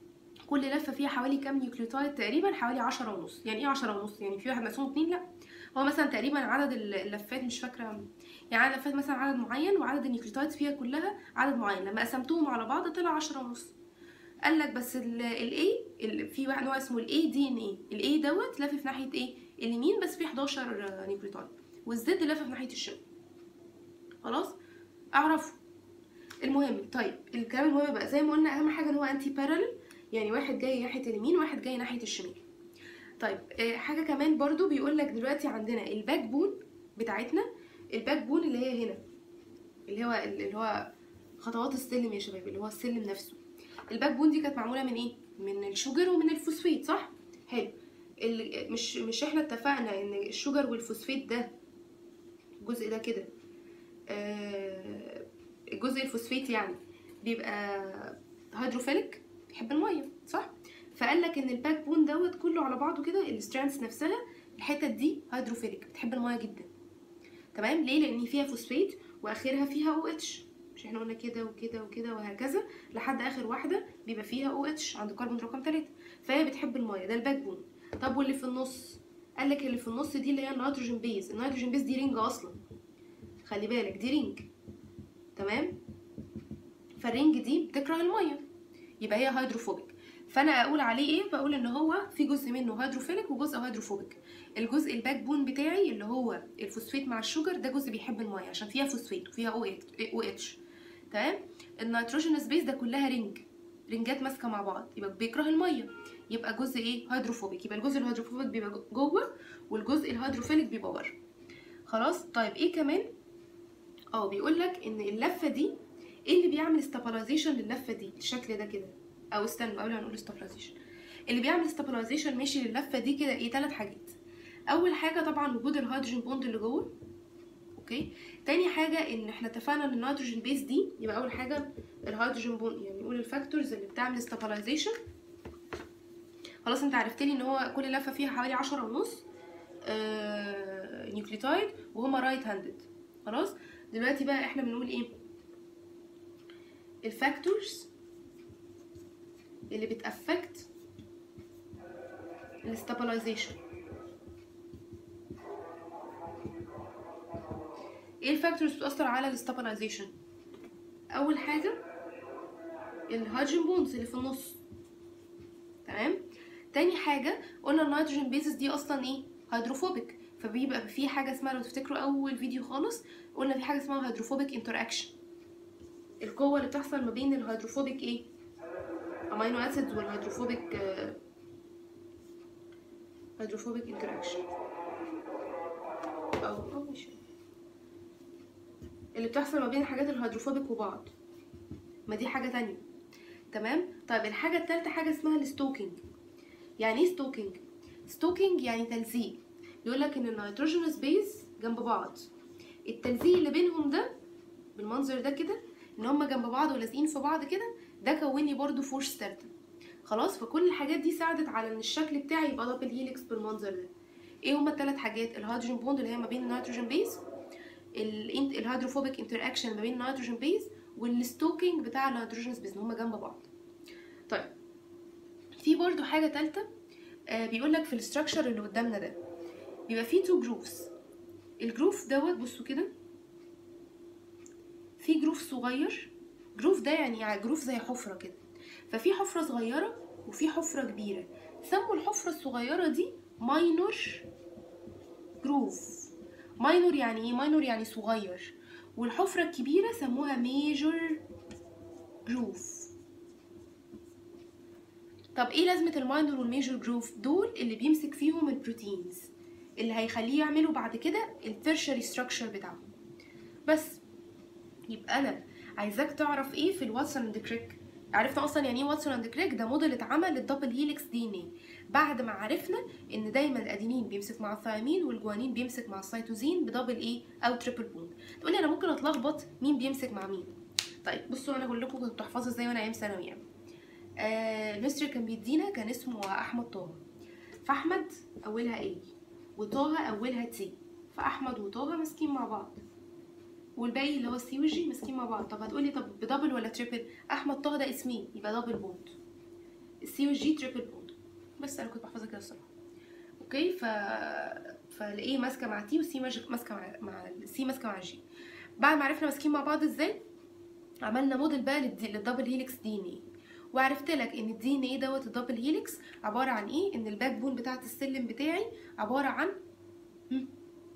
كل لفه فيها حوالي كام نيوكليوتايد تقريبا حوالي عشرة ونص يعني ايه عشرة ونص يعني في واحد مقسوم اتنين لا هو مثلا تقريبا عدد اللفات مش فاكره يعني عدد اللفات مثلا عدد معين وعدد النيوكليوتايد فيها كلها عدد معين لما قسمتهم على بعض طلع عشرة ونص قال لك بس الاي في واحد نوع اسمه الاي دي ان اي الاي دوت لافف ناحيه ايه اليمين بس فيه 11 نيوكليوتايد والزد لافف ناحيه الشمال خلاص اعرفه المهم طيب الكلام المهم بقى زي ما قلنا اهم حاجه ان هو انتي بارالل يعني واحد جاي ناحيه اليمين واحد جاي ناحيه الشمال طيب آه حاجه كمان برضو بيقول لك دلوقتي عندنا الباك بون بتاعتنا الباك بون اللي هي هنا اللي هو اللي هو خطوات السلم يا شباب اللي هو السلم نفسه الباك بون دي كانت معموله من ايه من الشوجر ومن الفوسفيت صح حلو مش مش احنا اتفقنا ان الشوجر والفوسفيت ده الجزء ده كده آه الجزء الفوسفيت يعني بيبقى هيدروفيليك بيحب الميه صح فقال لك ان الباك بون دوت كله على بعضه كده السترانس نفسها الحتت دي هيدروفيليك بتحب الميه جدا تمام ليه لان فيها فوسفيت واخرها فيها او اتش مش احنا قلنا كده وكده وكده وهكذا لحد اخر واحده بيبقى فيها او اتش عند كربون رقم 3 فهي بتحب الميه ده الباك بون طب واللي في النص قال لك اللي في النص دي اللي هي النيتروجين بيز النيتروجين بيز دي رينج اصلا خلي بالك دي رينج تمام فالرينج دي بتكره الميه يبقى هي هيدروفوبيك فانا اقول عليه ايه بقول ان هو في جزء منه هيدروفيليك وجزء هيدروفوبيك الجزء الباك بون بتاعي اللي هو الفوسفيت مع الشوجر ده جزء بيحب الميه عشان فيها فوسفيت وفيها او اتش تمام النيتروجين سبيس ده كلها رينج رينجات ماسكه مع بعض يبقى بيكره الميه يبقى جزء ايه هيدروفوبيك يبقى الجزء الهيدروفوبيك بيبقى جوه والجزء الهيدروفيليك بيبقى بره خلاص طيب ايه كمان اه بيقول لك ان اللفه دي ايه اللي بيعمل استابلايزيشن لللفه دي الشكل ده كده او استنوا قبل ما نقول استابلايزيشن اللي بيعمل استابلايزيشن ماشي لللفه دي كده ايه ثلاث حاجات اول حاجه طبعا وجود الهيدروجين بوند اللي جوه اوكي تاني حاجه ان احنا اتفقنا ان النيتروجين بيس دي يبقى اول حاجه الهيدروجين بوند يعني نقول الفاكتورز اللي بتعمل استابلايزيشن خلاص انت عرفت لي ان هو كل لفه فيها حوالي عشرة ونص آه نيوكليوتايد وهما رايت هاندد خلاص دلوقتي بقى احنا بنقول ايه الفاكتورز اللي بتأفكت الاستابلايزيشن ايه الفاكتورز بتأثر على الاستابلايزيشن اول حاجه الهيدروجين بونز اللي في النص تمام تاني حاجه قلنا النيتروجين بيزس دي اصلا ايه هيدروفوبيك فبيبقى في حاجه اسمها لو تفتكروا اول فيديو خالص قلنا في حاجه اسمها هيدروفوبيك انتراكشن القوه اللي بتحصل ما بين الهيدروفوبيك ايه امينو اسيدز والهيدروفوبيك هيدروفوبيك انتراكشن او او مش اللي بتحصل ما بين الحاجات الهيدروفوبيك وبعض ما دي حاجه تانية تمام طيب الحاجه التالتة حاجه اسمها الستوكينج يعني ايه ستوكينج ستوكينج يعني تلزيق يقول لك ان النيتروجين سبيس جنب بعض التلزيق اللي بينهم ده بالمنظر ده كده ان هما جنب بعض ولازقين في بعض كده ده كون لي برده فورس ستارتر خلاص فكل الحاجات دي ساعدت على ان الشكل بتاعي يبقى دبل هيليكس بالمنظر ده ايه هما الثلاث حاجات الهيدروجين بوند اللي هي ما بين النيتروجين بيز الهيدروفوبيك انتر اكشن ما بين النيتروجين بيز والستوكينج بتاع النيتروجين بيز ان هما جنب بعض طيب في برضو حاجه ثالثه آه بيقول لك في الاستراكشر اللي قدامنا ده بيبقى فيه تو جروفز الجروف دوت بصوا كده في جروف صغير جروف ده يعني جروف زي حفره كده ففي حفره صغيره وفي حفره كبيره سموا الحفره الصغيره دي ماينور جروف ماينور يعني ايه ماينور يعني صغير والحفره الكبيره سموها ميجور جروف طب ايه لازمه الماينور والميجور جروف دول اللي بيمسك فيهم البروتينز اللي هيخليه يعملوا بعد كده الترشري ستراكشر بتاعهم بس يبقى انا عايزاك تعرف ايه في الواتسون اند كريك عرفنا اصلا يعني ايه واتسون اند كريك ده موديل اتعمل للدبل هيليكس دي ان ايه بعد ما عرفنا ان دايما الادينين بيمسك مع الثيامين والجوانين بيمسك مع السيتوزين بدبل ايه او تريبل بوند تقول لي انا ممكن اتلخبط مين بيمسك مع مين طيب بصوا انا هقول لكم كنت بتحفظوا ازاي وانا ايام ثانوي يعني آه المستر كان بيدينا كان اسمه احمد طه فاحمد اولها ايه وطه اولها تي فاحمد وطه ماسكين مع بعض والباقي اللي هو السي والجي ماسكين مع بعض طب هتقولي طب بدبل ولا تريبل احمد طه ده اسمين يبقى دبل بوند السي والجي تريبل بوند بس انا كنت بحفظها كده الصراحه اوكي ف فالايه ماسكه مع تي والسي ماسكه مع مع السي ماسكه مع الجي بعد ما عرفنا ماسكين مع بعض ازاي عملنا موديل بقى للدي- للدبل هيليكس دي ان ايه وعرفت لك ان الدي ان ايه دوت الدبل هيليكس عباره عن ايه ان الباك بون بتاعه السلم بتاعي عباره عن هم؟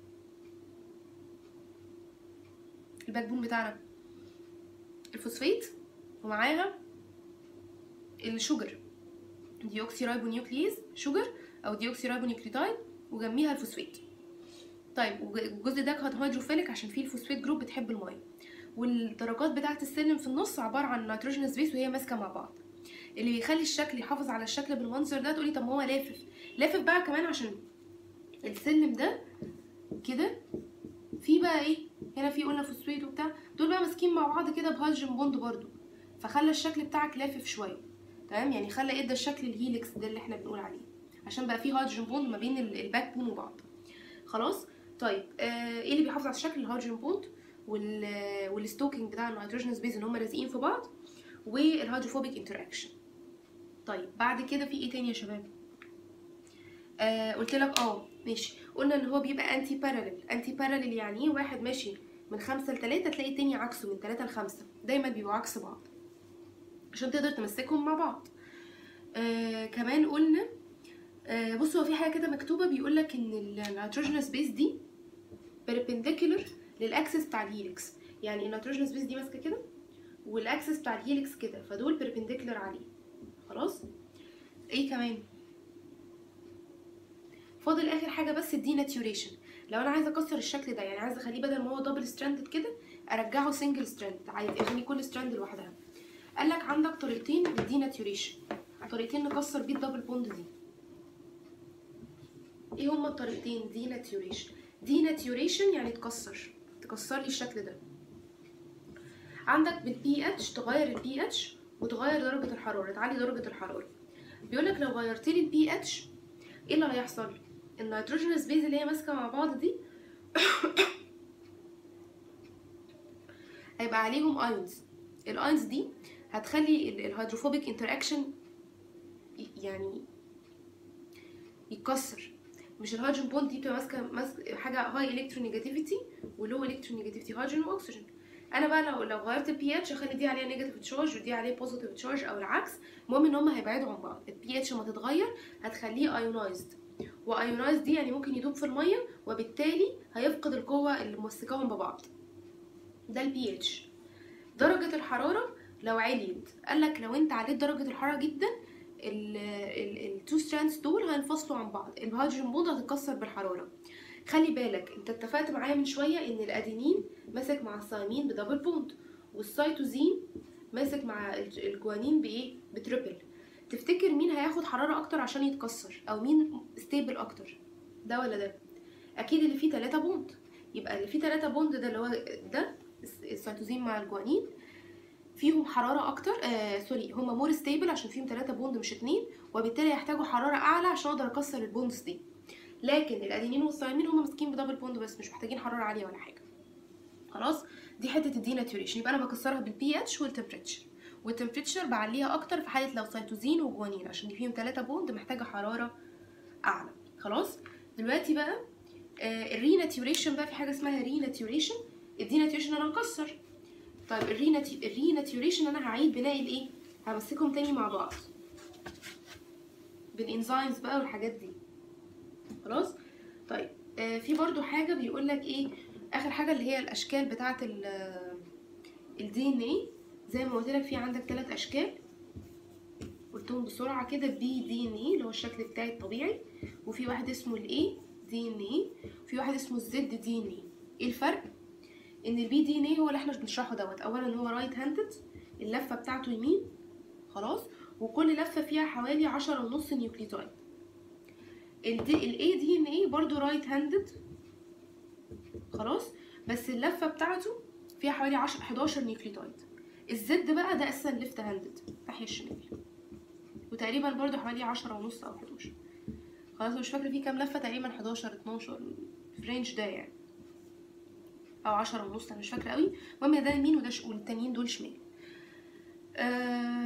الباك بون بتاعنا الفوسفات ومعاها الشوجر ديوكسي رايبونيوكليز شوجر او ديوكسي رايبونيوكليتايد وجنبيها الفوسفات طيب وج- الجزء ده كان هيدروفيليك عشان فيه الفوسفات جروب بتحب الميه والدرجات بتاعه السلم في النص عباره عن نيتروجينوس بيس وهي ماسكه مع بعض اللي بيخلي الشكل يحافظ على الشكل بالمنظر ده تقولي طب ما هو لافف لافف بقى كمان عشان السلم ده كده في بقى ايه هنا في قلنا فوسفات وبتاع دول بقى ماسكين مع بعض كده بهيدروجين بوند برضو فخلى الشكل بتاعك لافف شويه تمام يعني خلى ادى الشكل الهيليكس ده اللي احنا بنقول عليه عشان بقى فيه هيدروجين بوند ما بين ال- الباك بون وبعض خلاص طيب آه ايه اللي بيحافظ على الشكل الهيدروجين بوند وال والستوكينج بتاع النيتروجينوس بيز ان هم لازقين في بعض والهيدروفوبيك انتراكشن طيب بعد كده في ايه تاني يا شباب آه قلت لك اه ماشي قلنا ان هو بيبقى انتي بارالل انتي بارالل يعني ايه واحد ماشي من خمسة لتلاتة تلاقي التاني عكسه من تلاتة لخمسة دايما بيبقوا عكس بعض عشان تقدر تمسكهم مع بعض آه كمان قلنا آه بصوا هو في حاجه كده مكتوبه بيقول لك ان النيتروجينوس بيس دي perpendicular للاكسس بتاع الهيليكس يعني النيتروجينوس بيس دي ماسكه كده والاكسس بتاع الهيليكس كده فدول perpendicular عليه خلاص ايه كمان فاضل اخر حاجه بس الدي ناتيوريشن لو انا عايزه اكسر الشكل ده يعني عايزه اخليه بدل ما هو دبل ستراندد كده ارجعه سنجل ستراند عادي اخلي كل ستراند لوحدها قال لك عندك طريقتين للدي ناتيوريشن طريقتين نكسر بيه الدبل بوند دي ايه هما الطريقتين دي ناتيوريشن دي ناتيوريشن يعني تكسر تكسر لي الشكل ده عندك بالبي اتش تغير البي اتش وتغير درجه الحراره تعلي درجه الحراره بيقول لك لو غيرت لي البي اتش ايه اللي هيحصل النيتروجينوس بيز اللي هي ماسكه مع بعض دي هيبقى عليهم ايونز الايونز دي هتخلي ال- الهيدروفوبيك انتراكشن يعني يتكسر مش الهيدروجين بوند دي بتبقى ماسكه ماسكه حاجه هاي الكترونيجاتيفيتي ولو الكترونيجاتيفيتي هيدروجين واكسجين انا بقى لو لو غيرت البي اتش اخلي دي عليها نيجاتيف تشارج ودي عليه بوزيتيف تشارج او العكس المهم ان هم هيبعدوا عن بعض البي اتش لما تتغير هتخليه ايونايزد وايونايزد دي يعني ممكن يدوب في الميه وبالتالي هيفقد القوه اللي موثقاهم ببعض ده البي اتش درجه الحراره لو عليت قال لك لو انت عليت درجه الحراره جدا التو ستراندز دول هينفصلوا عن بعض الهيدروجين بوند هتتكسر بالحراره خلي بالك انت اتفقت معايا من شويه ان الادينين ماسك مع الثايمين بدبل بوند والسيتوزين ماسك مع الج- الجوانين بايه بتريبل تفتكر مين هياخد حراره اكتر عشان يتكسر او مين ستيبل اكتر ده ولا ده اكيد اللي فيه 3 بوند يبقى اللي فيه 3 بوند ده اللي هو ده الس- السيتوزين مع الجوانين فيهم حراره اكتر آه سوري هما مور ستيبل عشان فيهم 3 بوند مش 2 وبالتالي يحتاجوا حراره اعلى عشان اقدر اكسر البوندز دي لكن الادينين والثايمين هما ماسكين بدبل بوند بس مش محتاجين حراره عاليه ولا حاجه خلاص دي حته الدي ناتوريشن يبقى انا بكسرها بالبي اتش والتمبريتشر والتمبريتشر بعليها اكتر في حاله لو سيتوزين وجوانين عشان دي فيهم 3 بوند محتاجه حراره اعلى خلاص دلوقتي بقى آه الريناتيوريشن بقى في حاجه اسمها ريناتيوريشن الديناتيوريشن انا هكسر طيب الريناتي... الريناتيوريشن انا هعيد بناء الايه همسكهم تاني مع بعض بالانزيمز بقى والحاجات دي خلاص طيب آه في برضو حاجه بيقول لك ايه اخر حاجه اللي هي الاشكال بتاعه الدي ان ايه زي ما قلت لك في عندك ثلاث اشكال قلتهم بسرعه كده بي دي ان ايه اللي هو الشكل بتاعي الطبيعي وفي واحد اسمه الاي دي ان ايه وفي واحد اسمه الزد دي ان ايه ايه الفرق ان البي دي ان ايه هو اللي احنا بنشرحه دوت اولا هو رايت هاندد اللفه بتاعته يمين خلاص وكل لفه فيها حوالي عشرة ونص نيوكليوتايد الاي دي ان ايه برضو رايت هاندد خلاص بس اللفه بتاعته فيها حوالي 10 11 نيوكليوتايد الزد بقى ده اساسا ليفت هاندد الناحيه الشمال وتقريبا برضو حوالي 10 ونص او 11 خلاص مش فاكره فيه كام لفه تقريبا 11 12 في الرينج ده يعني او 10 ونص انا مش فاكره قوي المهم ده يمين وده ش... والتانيين دول شمال آه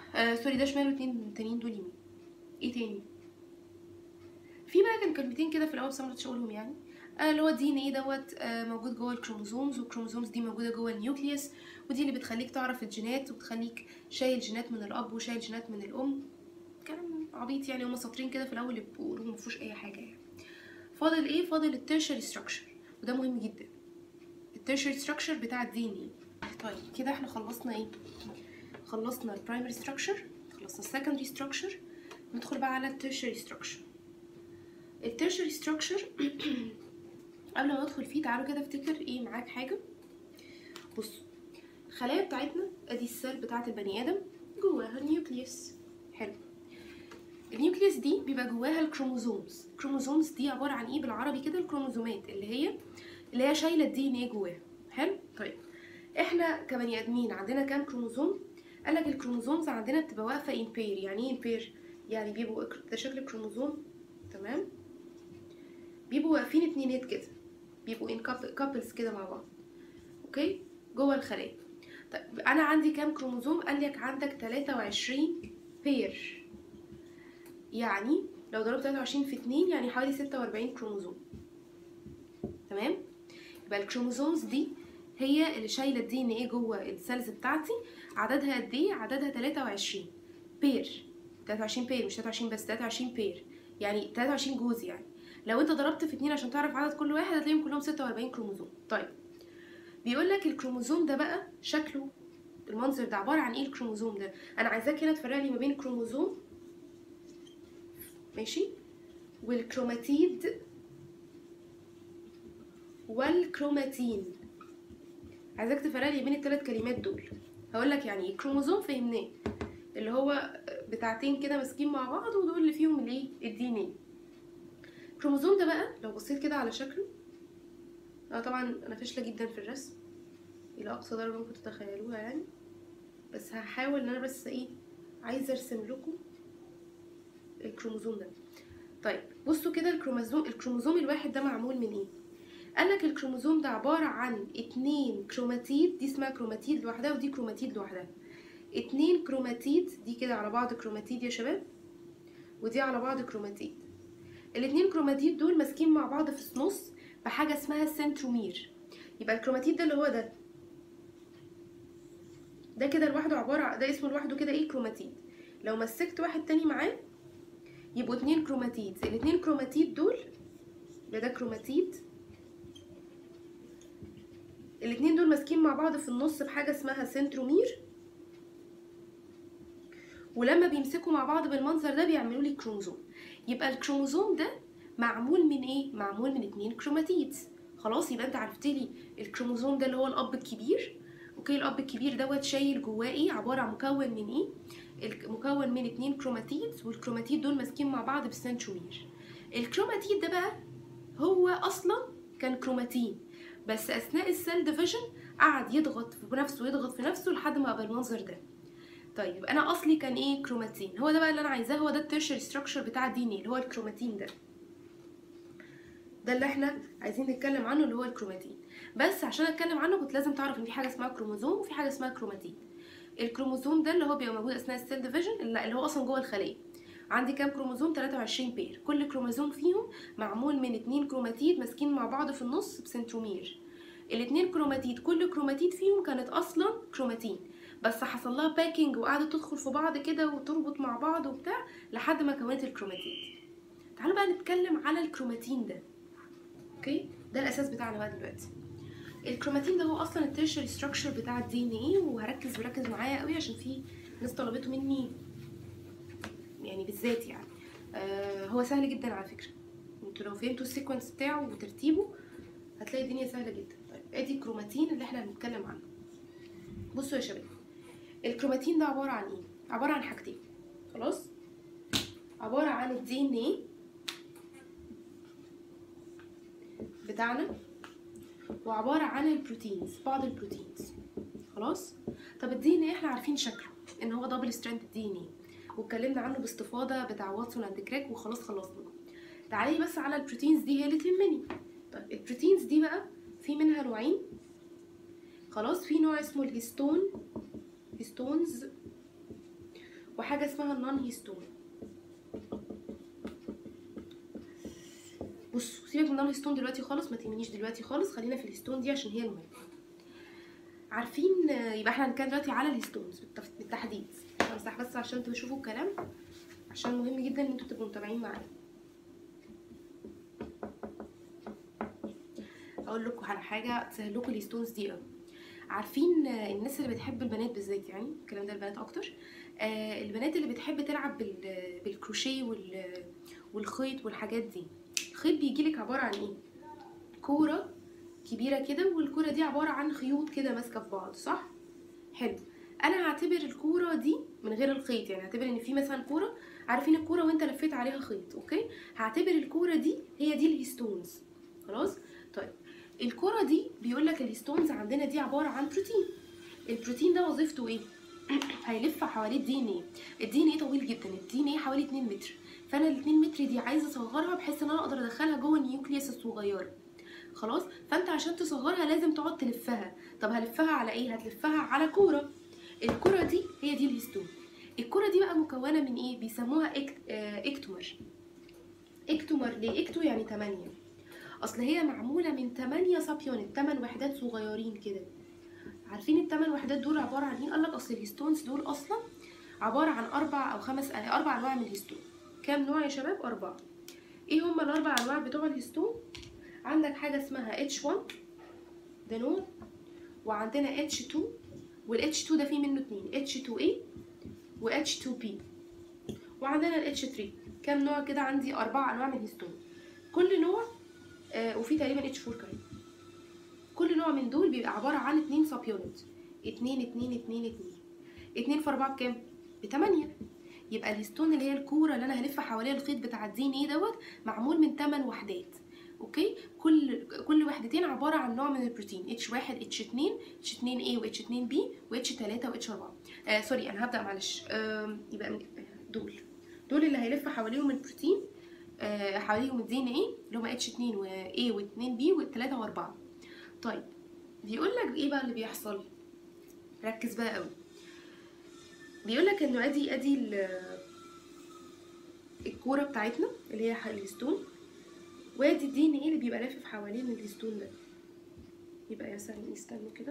آه سوري ده شمال واتنين التانيين دول يمين ايه تاني في بقى كان كلمتين كده في الاول بس أنا مرضتش اقولهم يعني آه اللي هو الدي ان ايه دوت آه موجود جوه الكروموزومز والكروموزومز دي موجوده جوه النيوكليوس ودي اللي بتخليك تعرف الجينات وبتخليك شايل جينات من الاب وشايل جينات من الام كلام عبيط يعني هما سطرين كده في الاول اللي بيقولوا مفيهوش اي حاجه يعني فاضل ايه فاضل التيرشري ستراكشر وده مهم جدا التيرشري ستراكشر بتاع الدي ان ايه طيب كده احنا خلصنا ايه خلصنا البرايمري ستراكشر خلصنا السكندري ستراكشر ندخل بقى على التيرشري ستراكشر التيرشري ستراكشر قبل ما ندخل فيه تعالوا كده افتكر ايه معاك حاجه بصوا الخلايا بتاعتنا ادي السيل بتاعت البني ادم جواها النيوكليوس حلو النيوكليوس دي بيبقى جواها الكروموزومز الكروموزومز دي عباره عن ايه بالعربي كده الكروموزومات اللي هي اللي هي شايله الدي ان ايه جواها حلو طيب احنا كبني ادمين عندنا كام كروموزوم قال لك الكروموزومز عندنا بتبقى واقفه ان بير يعني ايه ان بير يعني بيبقوا ده شكل الكروموزوم تمام بيبقوا واقفين اتنينات كده بيبقوا ان كابلز كده مع بعض اوكي جوه الخلايا طيب انا عندي كام كروموزوم قال لك عندك 23 بير يعني لو ضربت 23 في 2 يعني حوالي 46 كروموزوم تمام يبقى الكروموزومز دي هي اللي شايله الدي ان ايه جوه السيلز بتاعتي عددها قد ايه عددها 23 بير 23 بير مش 23 بس 23 بير يعني 23 جوز يعني لو انت ضربت في 2 عشان تعرف عدد كل واحد هتلاقيهم كلهم 46 كروموزوم طيب بيقول لك الكروموزوم ده بقى شكله المنظر ده عباره عن ايه الكروموزوم ده انا عايزاك هنا تفرق لي ما بين الكروموزوم ماشي والكروماتيد والكروماتين عايزاك تفرق لي بين الثلاث كلمات دول هقول لك يعني ايه كروموزوم فهمناه اللي هو بتاعتين كده ماسكين مع بعض ودول اللي فيهم الايه الدي ان ايه الكروموزوم ده بقى لو بصيت كده على شكله اه طبعا انا فاشله جدا في الرسم الى اقصى درجه ممكن تتخيلوها يعني بس هحاول ان انا بس ايه عايزه ارسم لكم الكروموزوم ده طيب بصوا كده الكروموزوم الكروموزوم الواحد ده معمول من ايه قال لك الكروموزوم ده عباره عن اتنين كروماتيد دي اسمها كروماتيد لوحدها ودي كروماتيد لوحدها اتنين كروماتيد دي كده على بعض كروماتيد يا شباب ودي على بعض كروماتيد الاتنين كروماتيد دول ماسكين مع بعض في النص بحاجه اسمها السنترومير يبقى الكروماتيد ده اللي هو ده ده كده لوحده عباره ده اسمه لوحده كده ايه كروماتيد لو مسكت واحد تاني معاه يبقوا اتنين كروماتيد الاتنين كروماتيد دول ده ده كروماتيد الاتنين دول ماسكين مع بعض في النص بحاجه اسمها سنترومير ولما بيمسكوا مع بعض بالمنظر ده بيعملوا لي كروموزوم يبقى الكروموزوم ده معمول من ايه معمول من اتنين كروماتيدز خلاص يبقى انت عرفت لي الكروموزوم ده اللي هو الاب الكبير اوكي الاب الكبير دوت شايل جواه ايه عباره عن مكون من ايه مكون من اتنين كروماتيدز والكروماتيد دول ماسكين مع بعض بالسنترومير الكروماتيد ده بقى هو اصلا كان كروماتين بس اثناء السيل ديفيجن قعد يضغط في نفسه ويضغط في نفسه لحد ما بقى بالمنظر ده طيب انا اصلي كان ايه كروماتين هو ده بقى اللي انا عايزاه هو ده التيرشري ستراكشر بتاع الدي ان اللي هو الكروماتين ده ده اللي احنا عايزين نتكلم عنه اللي هو الكروماتين بس عشان اتكلم عنه كنت لازم تعرف ان في حاجه اسمها كروموزوم وفي حاجه اسمها كروماتين الكروموزوم ده اللي هو بيبقى موجود اثناء السيل ديفيجن اللي هو اصلا جوه الخليه عندي كام كروموزوم 23 بير كل كروموزوم فيهم معمول من اتنين كروماتيد ماسكين مع بعض في النص بسنترومير الاتنين كروماتيد كل كروماتيد فيهم كانت اصلا كروماتين بس حصل لها باكينج وقعدت تدخل في بعض كده وتربط مع بعض وبتاع لحد ما كونت الكروماتيد تعالوا بقى نتكلم على الكروماتين ده اوكي ده الاساس بتاعنا بقى دلوقتي الكروماتين ده هو اصلا التيرشري ستراكشر بتاع الدي ان ايه وهركز بركز معايا قوي عشان في ناس طلبته مني يعني بالذات يعني آه هو سهل جدا على فكره انتوا لو فهمتوا السيكونس بتاعه وترتيبه هتلاقي الدنيا سهله جدا طيب ادي الكروماتين اللي احنا هنتكلم عنه بصوا يا شباب الكروماتين ده عباره عن ايه عباره عن حاجتين خلاص عباره عن الدي ان ايه بتاعنا وعباره عن البروتينز بعض البروتينز خلاص طب الدي ان ايه احنا عارفين شكله ان هو دبل ستراند دي ان ايه واتكلمنا عنه باستفاضه بتاع واتسون اند كراك وخلاص خلصنا تعالي بس على البروتينز دي هي اللي تهمني طيب البروتينز دي بقى في منها نوعين خلاص في نوع اسمه الهيستون هيستونز وحاجه اسمها النون هيستون بصوا سيبك من النون هيستون دلوقتي خالص ما تهمنيش دلوقتي خالص خلينا في الهيستون دي عشان هي المهم عارفين آه، يبقى احنا هنتكلم دلوقتي على الهيستونز بالتف- بالتحديد همسح بس عشان تشوفوا الكلام عشان مهم جدا ان انتوا تبقوا متابعين معايا اقول لكم على حاجه تسهل لكم الهيستونز دي قوي عارفين آه، الناس اللي بتحب البنات بالذات يعني الكلام ده البنات اكتر آه البنات اللي بتحب تلعب بال- بالكروشيه وال- والخيط والحاجات دي الخيط بيجيلك عباره عن ايه كوره كبيره كده والكوره دي عباره عن خيوط كده ماسكه في بعض صح حلو انا هعتبر الكوره دي من غير الخيط يعني هعتبر ان في مثلا كوره عارفين الكوره وانت لفيت عليها خيط اوكي هعتبر الكوره دي هي دي الهيستونز خلاص طيب الكوره دي بيقول لك الهيستونز عندنا دي عباره عن بروتين البروتين ده وظيفته ايه هيلف حواليه الدي ان ايه الدي ان ايه طويل جدا الدي ان ايه حوالي 2 متر فانا ال 2 متر دي عايزه اصغرها بحيث ان انا اقدر ادخلها جوه النيوكليوس الصغيره خلاص فانت عشان تصغرها لازم تقعد تلفها طب هلفها على ايه هتلفها على كوره الكوره دي هي دي الهيستون الكوره دي بقى مكونه من ايه بيسموها إكت... آه، اكتومر اكتومر ليه اكتو يعني 8 اصل هي معموله من 8 سب يونت 8 وحدات صغيرين كده عارفين الثمان وحدات دول عباره عن ايه قال لك اصل الهيستونز دول اصلا عباره عن اربع او خمس آه، اربع انواع من الهيستون كام نوع يا شباب اربعه ايه هما الاربع انواع بتوع الهيستون عندك حاجه اسمها H1 ده نوع وعندنا H2 وال H2 ده فيه منه اتنين H2A و H2B وعندنا ال H3 كام نوع كده عندي اربع انواع من الهيستون كل نوع آه وفي تقريبا H4 كمان كل نوع من دول بيبقى عبارة عن اتنين سب يونت اتنين اتنين اتنين اتنين اتنين في اربعة بكام؟ بتمانية يبقى الهيستون اللي هي الكورة اللي انا هلف حواليها الخيط بتاع الدي ان ايه دوت معمول من تمن وحدات اوكي كل كل وحدتين عبارة عن نوع من البروتين اتش واحد اتش اتنين اتش اتنين ايه واتش اتنين بي واتش تلاتة واتش اربعة آه سوري انا هبدأ معلش آه يبقى من- دول دول اللي هيلف حواليهم البروتين آه حواليهم الدي ان ايه اللي هما اتش اتنين وايه واتنين بي والتلاتة واربعة طيب بيقول لك ايه بقى اللي بيحصل ركز بقى قوي بيقول لك انه ادي ادي ال- الكوره بتاعتنا اللي هي ح- الهستون وادي الدي ان ايه اللي بيبقى لافف حوالين الهستون ده يبقى يا سلام استنوا كده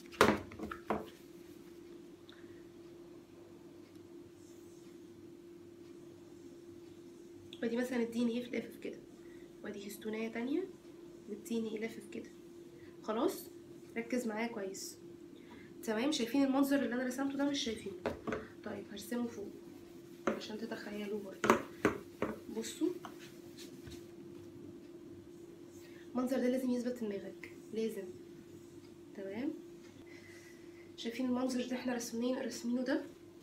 ودي مثلا الدي ان ايه في لافف كده وادي هستونية تانية والدي ان ايه لافف كده خلاص ركز معايا كويس تمام شايفين المنظر اللي انا رسمته ده مش شايفينه طيب هرسمه فوق عشان تتخيلوه برضه بصوا المنظر ده لازم يثبت في دماغك لازم تمام شايفين المنظر اللي احنا رسمين رسمينه ده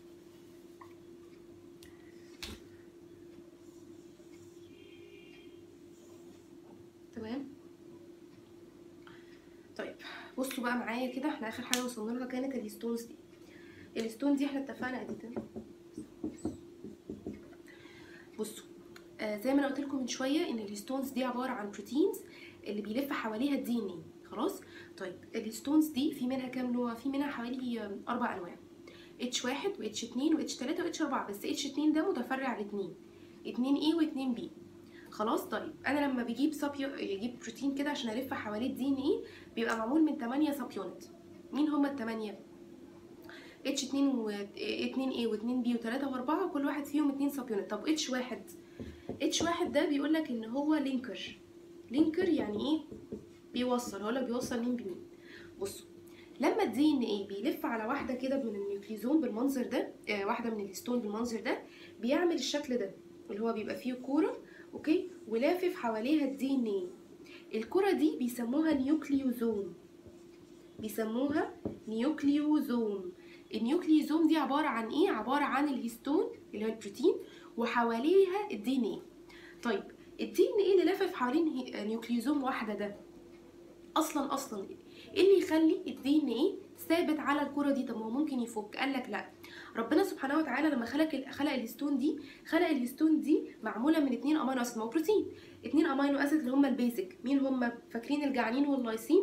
تمام طيب بصوا بقى معايا كده احنا اخر حاجه وصلنا لها كانت الهيستونز دي الهيستون دي احنا اتفقنا ادي ده بصوا آه زي ما انا قلت لكم من شويه ان الهيستونز دي عباره عن بروتينز اللي بيلف حواليها الدي ان ايه خلاص طيب الهيستونز دي في منها كام نوع في منها حوالي آه، اربع انواع اتش واحد واتش اتنين واتش تلاته واتش اربعه بس اتش اتنين ده متفرع لاتنين اتنين ايه واتنين بي خلاص طيب انا لما بجيب سب يجيب بروتين كده عشان الف حواليه الدي ان ايه بيبقى معمول من 8 سب يونت مين هما الثمانيه اتش 2 و 2 اي و2 بي و3 و4 كل واحد فيهم 2 سب يونت طب اتش واحد اتش واحد ده بيقول لك ان هو لينكر لينكر يعني ايه بيوصل هقول لك بيوصل مين بمين بصوا لما الدي ان ايه بيلف على واحده كده من النيوكليزوم بالمنظر ده آه واحده من الهستون بالمنظر ده بيعمل الشكل ده اللي هو بيبقى فيه كوره اوكي ولافف حواليها الدي ان ايه الكرة دي بيسموها نيوكليوزوم بيسموها نيوكليوزوم النيوكليوزوم دي عبارة عن ايه؟ عبارة عن الهيستون اللي هو البروتين وحواليها الدي ان ايه طيب الدي ان ايه اللي لافف حوالين هي- نيوكليوزوم واحدة ده اصلا اصلا ايه اللي يخلي الدي ان ايه ثابت على الكرة دي طب ما هو ممكن يفك قال لك لا ربنا سبحانه وتعالى لما خلق ال- خلق الهستون دي خلق الهستون دي معموله من اتنين امينو اسيد ما هو بروتين اتنين امينو اسيد اللي هم البيزك مين هم فاكرين الجعانين واللايسين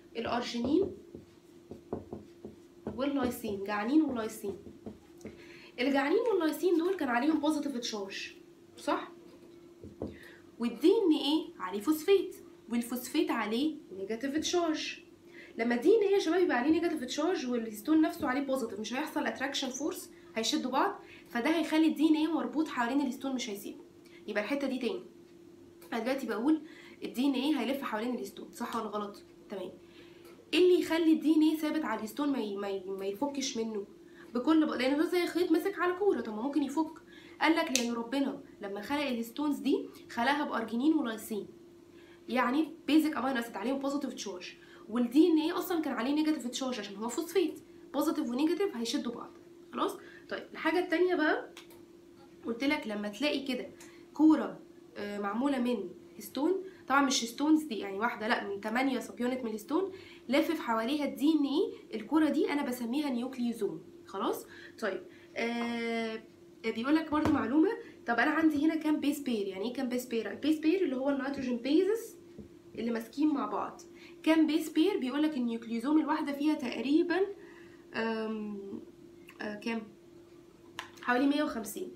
الارجينين واللايسين جعانين ولايسين الجعلين واللايسين دول كان عليهم بوزيتيف تشارج صح والدي ان ايه عليه فوسفيت والفوسفيت عليه نيجاتيف تشارج لما الدي ان ايه يا شباب يبقى عليه نيجاتيف تشارج والهيستون نفسه عليه بوزيتيف مش هيحصل اتراكشن فورس هيشدوا بعض فده هيخلي الدي ان ايه مربوط حوالين الهيستون مش هيسيبه يبقى الحته دي تاني انا دلوقتي بقول الدي ان ايه هيلف حوالين الهيستون صح ولا غلط تمام ايه اللي يخلي الدي ان ايه ثابت على الهيستون ما, ي... ما, ي... ما يفكش منه بكل بق... لان ده زي خيط ماسك على كوره طب ما ممكن يفك قال لك لان ربنا لما خلق الهيستونز دي خلقها بارجينين ولايسين يعني بيزك امينو اسيد عليهم بوزيتيف تشارج والدي ان ايه اصلا كان عليه نيجاتيف تشارج عشان هو فوسفيت بوزيتيف ونيجاتيف هيشدوا بعض خلاص طيب الحاجه التانية بقى قلت لك لما تلاقي كده كوره آه، معموله من هيستون طبعا مش هيستونز دي يعني واحده لا من 8 سب يونت من الهيستون لافف حواليها الدي ان ايه الكوره دي انا بسميها نيوكليوزوم خلاص طيب آه بيقول لك برضو معلومه طب انا عندي هنا كام بيس بير يعني ايه كام بيس بير البيس بير اللي هو النيتروجين بيزس اللي ماسكين مع بعض كام بيس بير بيقول لك النيوكليوزوم الواحده فيها تقريبا آم، آه كام حوالي 150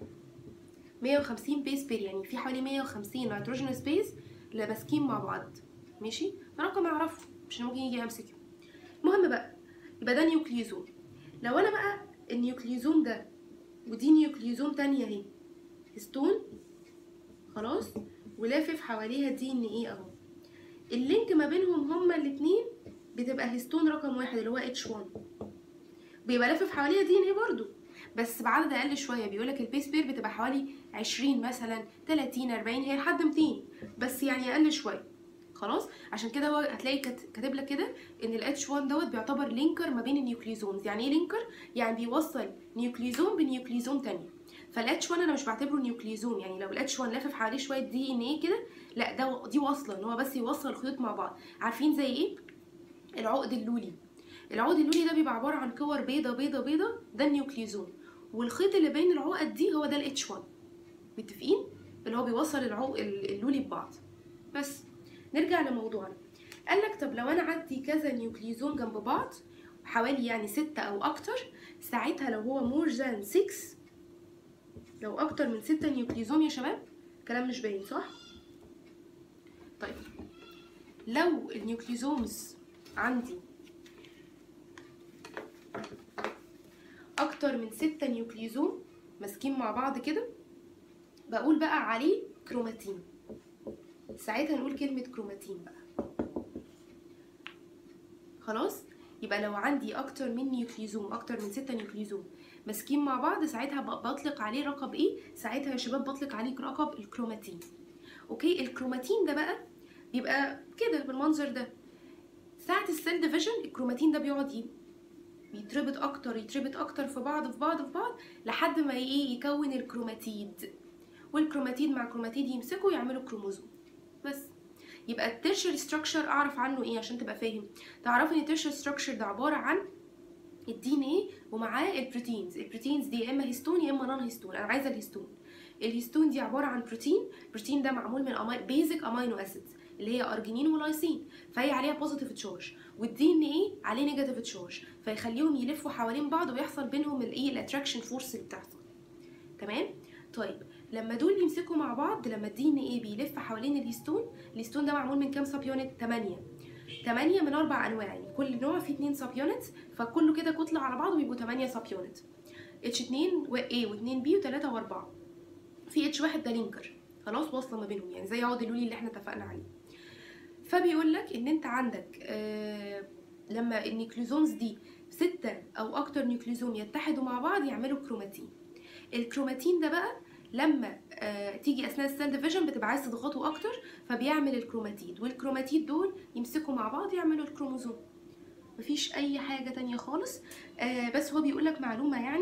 150 بيس بير يعني في حوالي 150 نيتروجين سبيس اللي ماسكين مع بعض ماشي ده رقم اعرفه مش ممكن يجي امسكه المهم بقى يبقى ده نيوكليوزوم لو انا بقى النيوكليوزوم ده ودي نيوكليوزوم تانية اهي هيستون خلاص ولافف حواليها دي ان ايه اهو اللينك ما بينهم هما الاتنين بتبقى هيستون رقم واحد اللي هو اتش 1 بيبقى لافف حواليها دي ان ايه برضو بس بعدد اقل شويه بيقولك البيس بير بتبقى حوالي 20 مثلا 30 40 هي لحد 200 بس يعني اقل شويه خلاص عشان كده هو هتلاقي كات- كاتب لك كده ان الاتش 1 دوت بيعتبر لينكر ما بين النيوكليزومز يعني ايه لينكر يعني بيوصل نيوكليزوم بنيوكليزوم تانية فالاتش 1 انا مش بعتبره نيوكليزوم يعني لو الاتش 1 لافف حواليه شويه دي ان ايه كده لا ده دي واصله ان هو بس يوصل الخيوط مع بعض عارفين زي ايه العقد اللولي العقد اللولي ده بيبقى عباره عن كور بيضه بيضه بيضه ده النيوكليزوم والخيط اللي بين العقد دي هو ده الاتش 1 متفقين اللي هو بيوصل العقد اللولي ببعض بس نرجع لموضوعنا قال لك طب لو انا عندي كذا نيوكليزوم جنب بعض حوالي يعني ستة او اكتر ساعتها لو هو مور ذان 6 لو اكتر من ستة نيوكليزوم يا شباب كلام مش باين صح طيب لو النيوكليزومز عندي اكتر من ستة نيوكليزوم ماسكين مع بعض كده بقول بقى عليه كروماتين ساعتها نقول كلمة كروماتين بقى خلاص يبقى لو عندي اكتر من نيوكليزوم اكتر من ستة نيوكليزوم ماسكين مع بعض ساعتها ب- بطلق عليه رقم ايه ساعتها يا شباب بطلق عليه رقم الكروماتين اوكي الكروماتين ده بقى بيبقى كده بالمنظر ده ساعة السيل ديفيجن الكروماتين ده بيقعد ي- يتربط اكتر يتربط اكتر في بعض في بعض في بعض لحد ما ايه يكون الكروماتيد والكروماتيد مع كروماتيد يمسكوا يعملوا كروموزوم بس يبقى التيرشري ستراكشر اعرف عنه ايه عشان تبقى فاهم تعرفي ان التيرشري ستراكشر ده عباره عن الدي ان ايه ومعاه البروتينز البروتينز دي يا اما هيستون يا اما نون هيستون انا عايزه الهيستون الهيستون دي عباره عن بروتين البروتين ده معمول من أمي... بيزك امينو اسيدز اللي هي ارجينين ولايسين فهي عليها بوزيتيف تشارج والدي ان ايه عليه نيجاتيف تشارج فيخليهم يلفوا حوالين بعض ويحصل بينهم الايه الاتراكشن فورس اللي بتحصل تمام طيب لما دول يمسكوا مع بعض لما الدي ان ايه بيلف حوالين الهيستون الهيستون ده معمول من كام سب يونت 8 8 من اربع انواع يعني كل نوع فيه 2 سب يونت فكله كده كتله على بعض بيبقوا 8 سب يونت اتش 2 و A و2 B و3 و4 في اتش واحد ده لينكر خلاص واصله ما بينهم يعني زي عقد اللولي اللي احنا اتفقنا عليه فبيقول لك ان انت عندك آه لما النيوكليزومز دي ستة او اكتر نيوكليزوم يتحدوا مع بعض يعملوا كروماتين الكروماتين ده بقى لما آه تيجي اثناء السيل ديفيجن بتبقى عايز تضغطه اكتر فبيعمل الكروماتيد والكروماتيد دول يمسكوا مع بعض يعملوا الكروموزوم مفيش اي حاجه تانية خالص آه بس هو بيقول لك معلومه يعني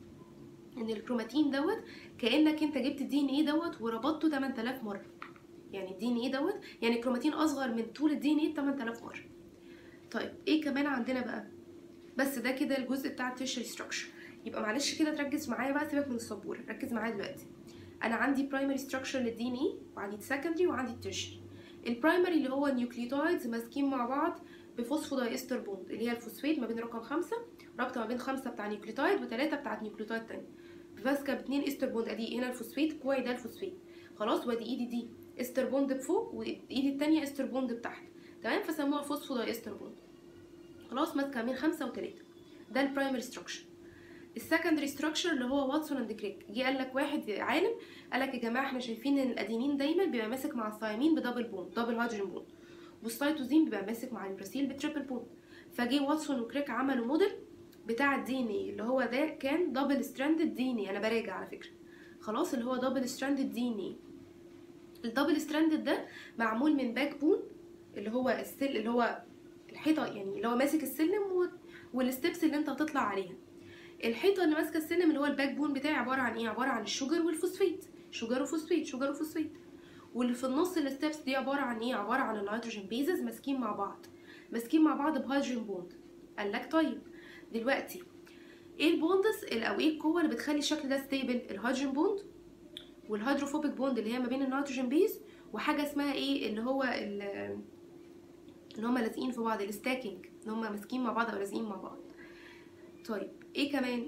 ان الكروماتين دوت كانك انت جبت الدي ان ايه دوت وربطته 8000 مره يعني الدي ان ايه دوت يعني الكروماتين اصغر من طول الدي ان ايه 8000 مره طيب ايه كمان عندنا بقى بس ده كده الجزء بتاع التيرشري ستراكشر يبقى معلش كده تركز معايا بقى سيبك من السبوره ركز معايا دلوقتي انا عندي برايمري ستراكشر للدي ان ايه وعندي سكندري وعندي التيرشري البرايمري اللي هو النيوكليوتايدز ماسكين مع بعض بفوسفوداي استر بوند اللي هي الفوسفيت ما بين رقم خمسة رابطه ما بين خمسة بتاع نيوكليوتايد وثلاثة بتاعت نيوكليوتايد تاني ماسكه باتنين استر بوند ادي هنا الفوسفيت كوعي ده الفوسفيت خلاص وادي ايدي دي استر بوند بفوق وايدي التانية استر بوند بتحت تمام فسموها فوسفوداي استر بوند خلاص ماسكه بين خمسة وتلاتة ده البرايمري ستراكشر السكندري ستراكشر اللي هو واتسون اند كريك جه قال لك واحد عالم قال لك يا جماعه احنا شايفين ان الادينين دايما بيبقى ماسك مع الثايمين بدبل بوند دبل هيدروجين بوند والسيتوزين بيبقى ماسك مع البراسيل بتريبل بوند فجه واتسون وكريك عملوا موديل بتاع الدي ان اي اللي هو ده كان دبل ستراندد دي ان اي انا براجع على فكره خلاص اللي هو دبل ستراندد دي ان اي الدبل ستراندد ده معمول من باك بون اللي هو السل اللي هو الحيطه يعني اللي هو ماسك السلم و... والستبس اللي انت هتطلع عليها الحيطه اللي ماسكه السلم اللي هو الباك بون بتاعي عباره عن ايه عباره عن الشوجر والفوسفيت شوجر وفوسفيت شوجر وفوسفيت واللي في النص الستبس دي عباره عن ايه عباره عن النيتروجين بيزز ماسكين مع بعض ماسكين مع بعض بهيدروجين بوند قال لك طيب دلوقتي ايه البوندس او ايه القوه اللي بتخلي الشكل ده ستيبل الهيدروجين بوند والهيدروفوبيك بوند اللي هي ما بين النيتروجين بيز وحاجه اسمها ايه اللي هو اللي هما لازقين في بعض الستاكينج ان هما ماسكين مع بعض او لازقين مع بعض طيب ايه كمان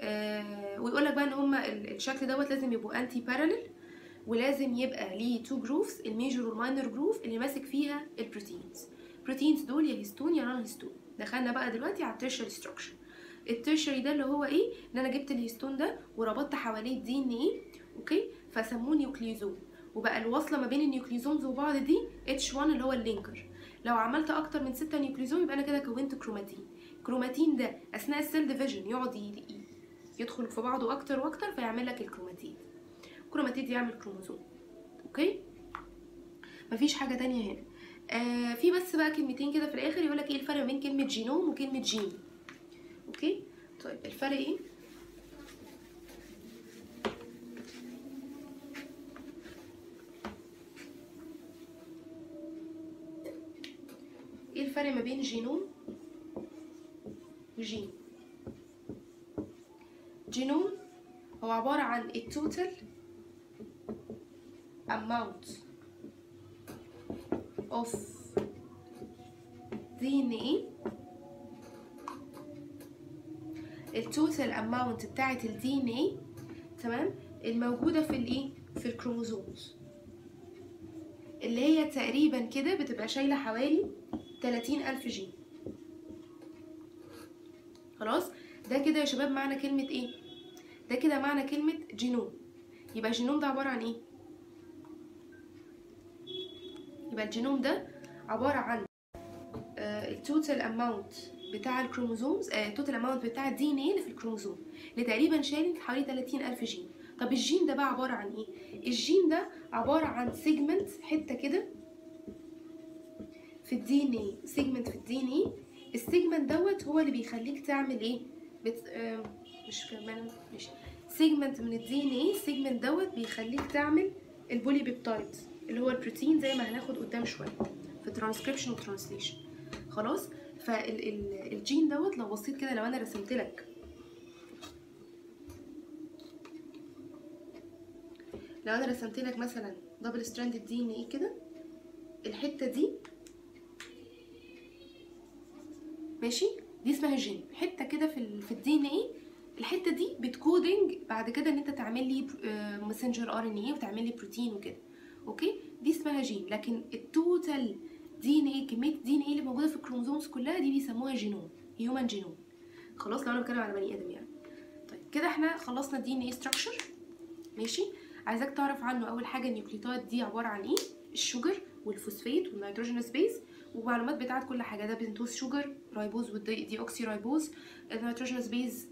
آه ويقول لك بقى ان هما الشكل دوت لازم يبقوا انتي بارالل ولازم يبقى ليه تو جروفز الميجور والماينر جروف اللي ماسك فيها البروتينز البروتينز دول يا هيستون يا نون هيستون دخلنا بقى دلوقتي على التيرشري ستراكشر التيرشري ده اللي هو ايه ان انا جبت الهيستون ده وربطت حواليه الدي ان ايه اوكي فسموه نيوكليوزوم وبقى الوصله ما بين النيوكليوزومز وبعض دي اتش 1 اللي هو اللينكر لو عملت اكتر من 6 نيوكليوزوم يبقى انا كده كونت كروماتين الكروماتين ده اثناء السيل ديفيجن يقعد يدخل في بعضه اكتر واكتر فيعمل لك الكروماتين الكروماتيد يعمل كروموزوم اوكي مفيش حاجه تانية هنا آه في بس بقى كلمتين كده في الاخر يقول لك ايه الفرق بين كلمه جينوم وكلمه جين اوكي طيب الفرق ايه ايه الفرق ما بين جينوم وجين جينوم هو عبارة عن التوتال amount of DNA التوتال اماونت بتاعة ال DNA تمام الموجودة في الايه في الكروموزومز اللي هي تقريبا كده بتبقى شايلة حوالي 30 ألف جين خلاص ده كده يا شباب معنى كلمة ايه ده كده معنى كلمة جينوم يبقى الجينوم ده عبارة عن ايه يبقى الجينوم ده عبارة عن التوتال اماونت بتاع الكروموزومز التوتال اماونت بتاع الدي ان ايه اللي في الكروموزوم اللي تقريبا شايل حوالي 30 ألف جين طب الجين ده بقى عبارة عن ايه الجين ده عبارة عن سيجمنت حتة كده في الدي ان ايه سيجمنت في الدي ان ايه السيجمنت دوت هو اللي بيخليك تعمل ايه بت... آه مش كمان مش سيجمنت من الدي ان ايه السيجمنت دوت بيخليك تعمل البولي بيبتايد اللي هو البروتين زي ما هناخد قدام شويه في ترانسكريبشن وترانسليشن خلاص فالجين دوت لو بصيت كده لو انا رسمت لك لو انا رسمت لك مثلا دبل ستراند دي ان ايه كده الحته دي ماشي دي اسمها جين حته كده في ال في الدي ان ايه الحته دي بتكودنج بعد كده ان انت تعمل لي ماسنجر ار ان ايه وتعمل لي بروتين وكده اوكي دي اسمها جين لكن التوتال دي ان ايه كميه الدي ان ايه اللي موجوده في الكروموزومز كلها دي بيسموها جينوم هيومن جينوم خلاص لو انا بتكلم على بني ادم يعني طيب كده احنا خلصنا الدي ان ايه ستراكشر ماشي عايزاك تعرف عنه اول حاجه النيوكليوتايد دي عباره عن ايه الشوجر والفوسفيت والنيتروجينوس بيز ومعلومات بتاعت كل حاجه ده بنتوز شوجر رايبوز والدي اوكسي رايبوز النيتروجينوس بيز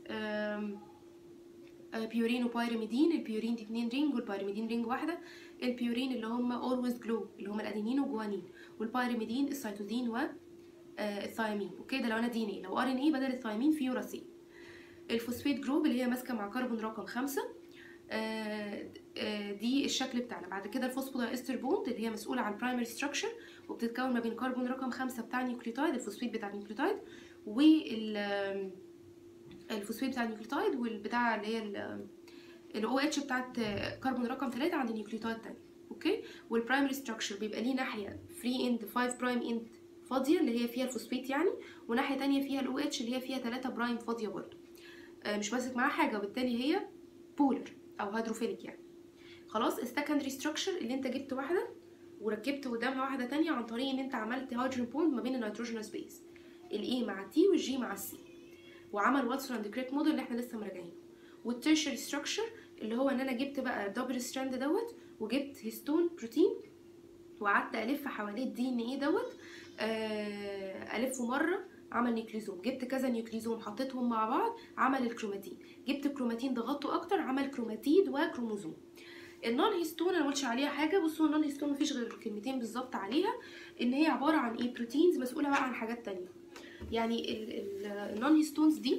بيورين وبايرميدين البيورين دي اتنين رينج والبايرميدين رينج واحده البيورين اللي هم اولويز جلو اللي هم الادينين والجوانين والبايرميدين السيتوزين و الثايمين اوكي ده لو انا دي ان اي لو ار ان اي بدل الثايمين في يوراسين الفوسفيت جروب اللي هي ماسكه مع كربون رقم خمسة آه آه دي الشكل بتاعنا بعد كده الفوسفودايستر بوند اللي هي مسؤوله عن برايمري ستراكشر وبتتكون ما بين كربون رقم خمسة بتاع النيوكليوتايد الفوسفيت بتاع النيوكليوتايد وال الفوسفيت بتاع النيوكليوتايد والبتاع اللي هي الاو اتش بتاعت كربون رقم 3 عند النيوكليوتايد تاني اوكي والبرايمري ستراكشر بيبقى ليه ناحيه فري اند 5 برايم اند فاضيه اللي هي فيها الفوسفيت يعني وناحيه تانية فيها الاو اتش اللي هي فيها 3 برايم فاضيه برضو آه، مش ماسك معاها حاجه وبالتالي هي بولر او هيدروفيليك يعني خلاص السكندري ستراكشر اللي انت جبت واحده وركبت قدامها واحده تانية عن طريق ان انت عملت هيدروجين بوند ما بين النيتروجينوس بيز الاي مع التي والجي مع السي وعمل واتسون اند كريك موديل اللي احنا لسه مراجعينه والتيرشري ستراكشر اللي هو ان انا جبت بقى الدبل ستراند دوت وجبت هيستون بروتين وقعدت الف حواليه الدي ان ايه دوت آه، الفه مره عمل نيوكليزوم جبت كذا نيوكليزوم حطيتهم مع بعض عمل الكروماتين جبت الكروماتين ضغطته اكتر عمل كروماتيد وكروموزوم النون هيستون انا مقلتش عليها حاجه بصوا النون هيستون مفيش غير كلمتين بالظبط عليها ان هي عباره عن ايه بروتينز مسؤوله بقى عن حاجات تانية يعني النون هيستونز دي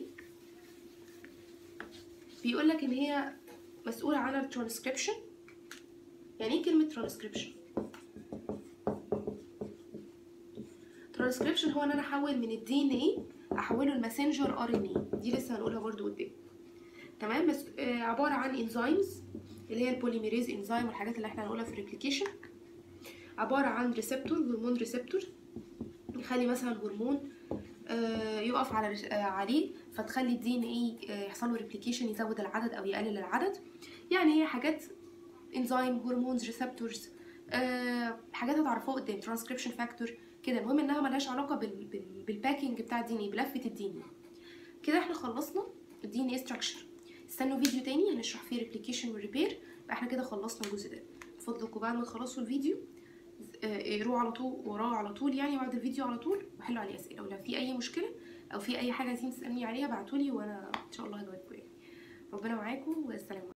بيقول لك ان هي مسؤوله عن الترانسكريبشن يعني ايه كلمه ترانسكريبشن ترانسكريبشن هو ان انا احول من الدي ان ايه احوله لماسنجر ار ان ايه دي لسه هنقولها برضو قدام تمام بس آه عباره عن انزيمز اللي هي البوليميريز انزيم والحاجات اللي احنا هنقولها في الريبليكيشن عباره عن ريسبتور هرمون ريسبتور يخلي مثلا هرمون آه، يقف على رس- آه، عليه فتخلي الدي ان ايه يحصل له ريبليكيشن يزود العدد او يقلل العدد يعني هي حاجات انزيم هرمونز ريسبتورز حاجات هتعرفوها قدام ترانسكريبشن فاكتور كده المهم انها ملهاش علاقه بال بال بالباكينج بتاع الدي ان ايه بلفه الدي ان كده احنا خلصنا الدي ان ايه ستراكشر استنوا فيديو تاني هنشرح فيه ريبليكيشن والريبير يبقى احنا كده خلصنا الجزء ده بفضلكم بعد ما تخلصوا الفيديو آه، اقروه على طول وراه على طول يعني بعد الفيديو على طول وحلوا عليه اسئله ولو في اي مشكله او في اي حاجه عايزين تسالني عليها ابعتولي وانا ان شاء الله هجاوبكم يعني ربنا معاكم والسلام عليكم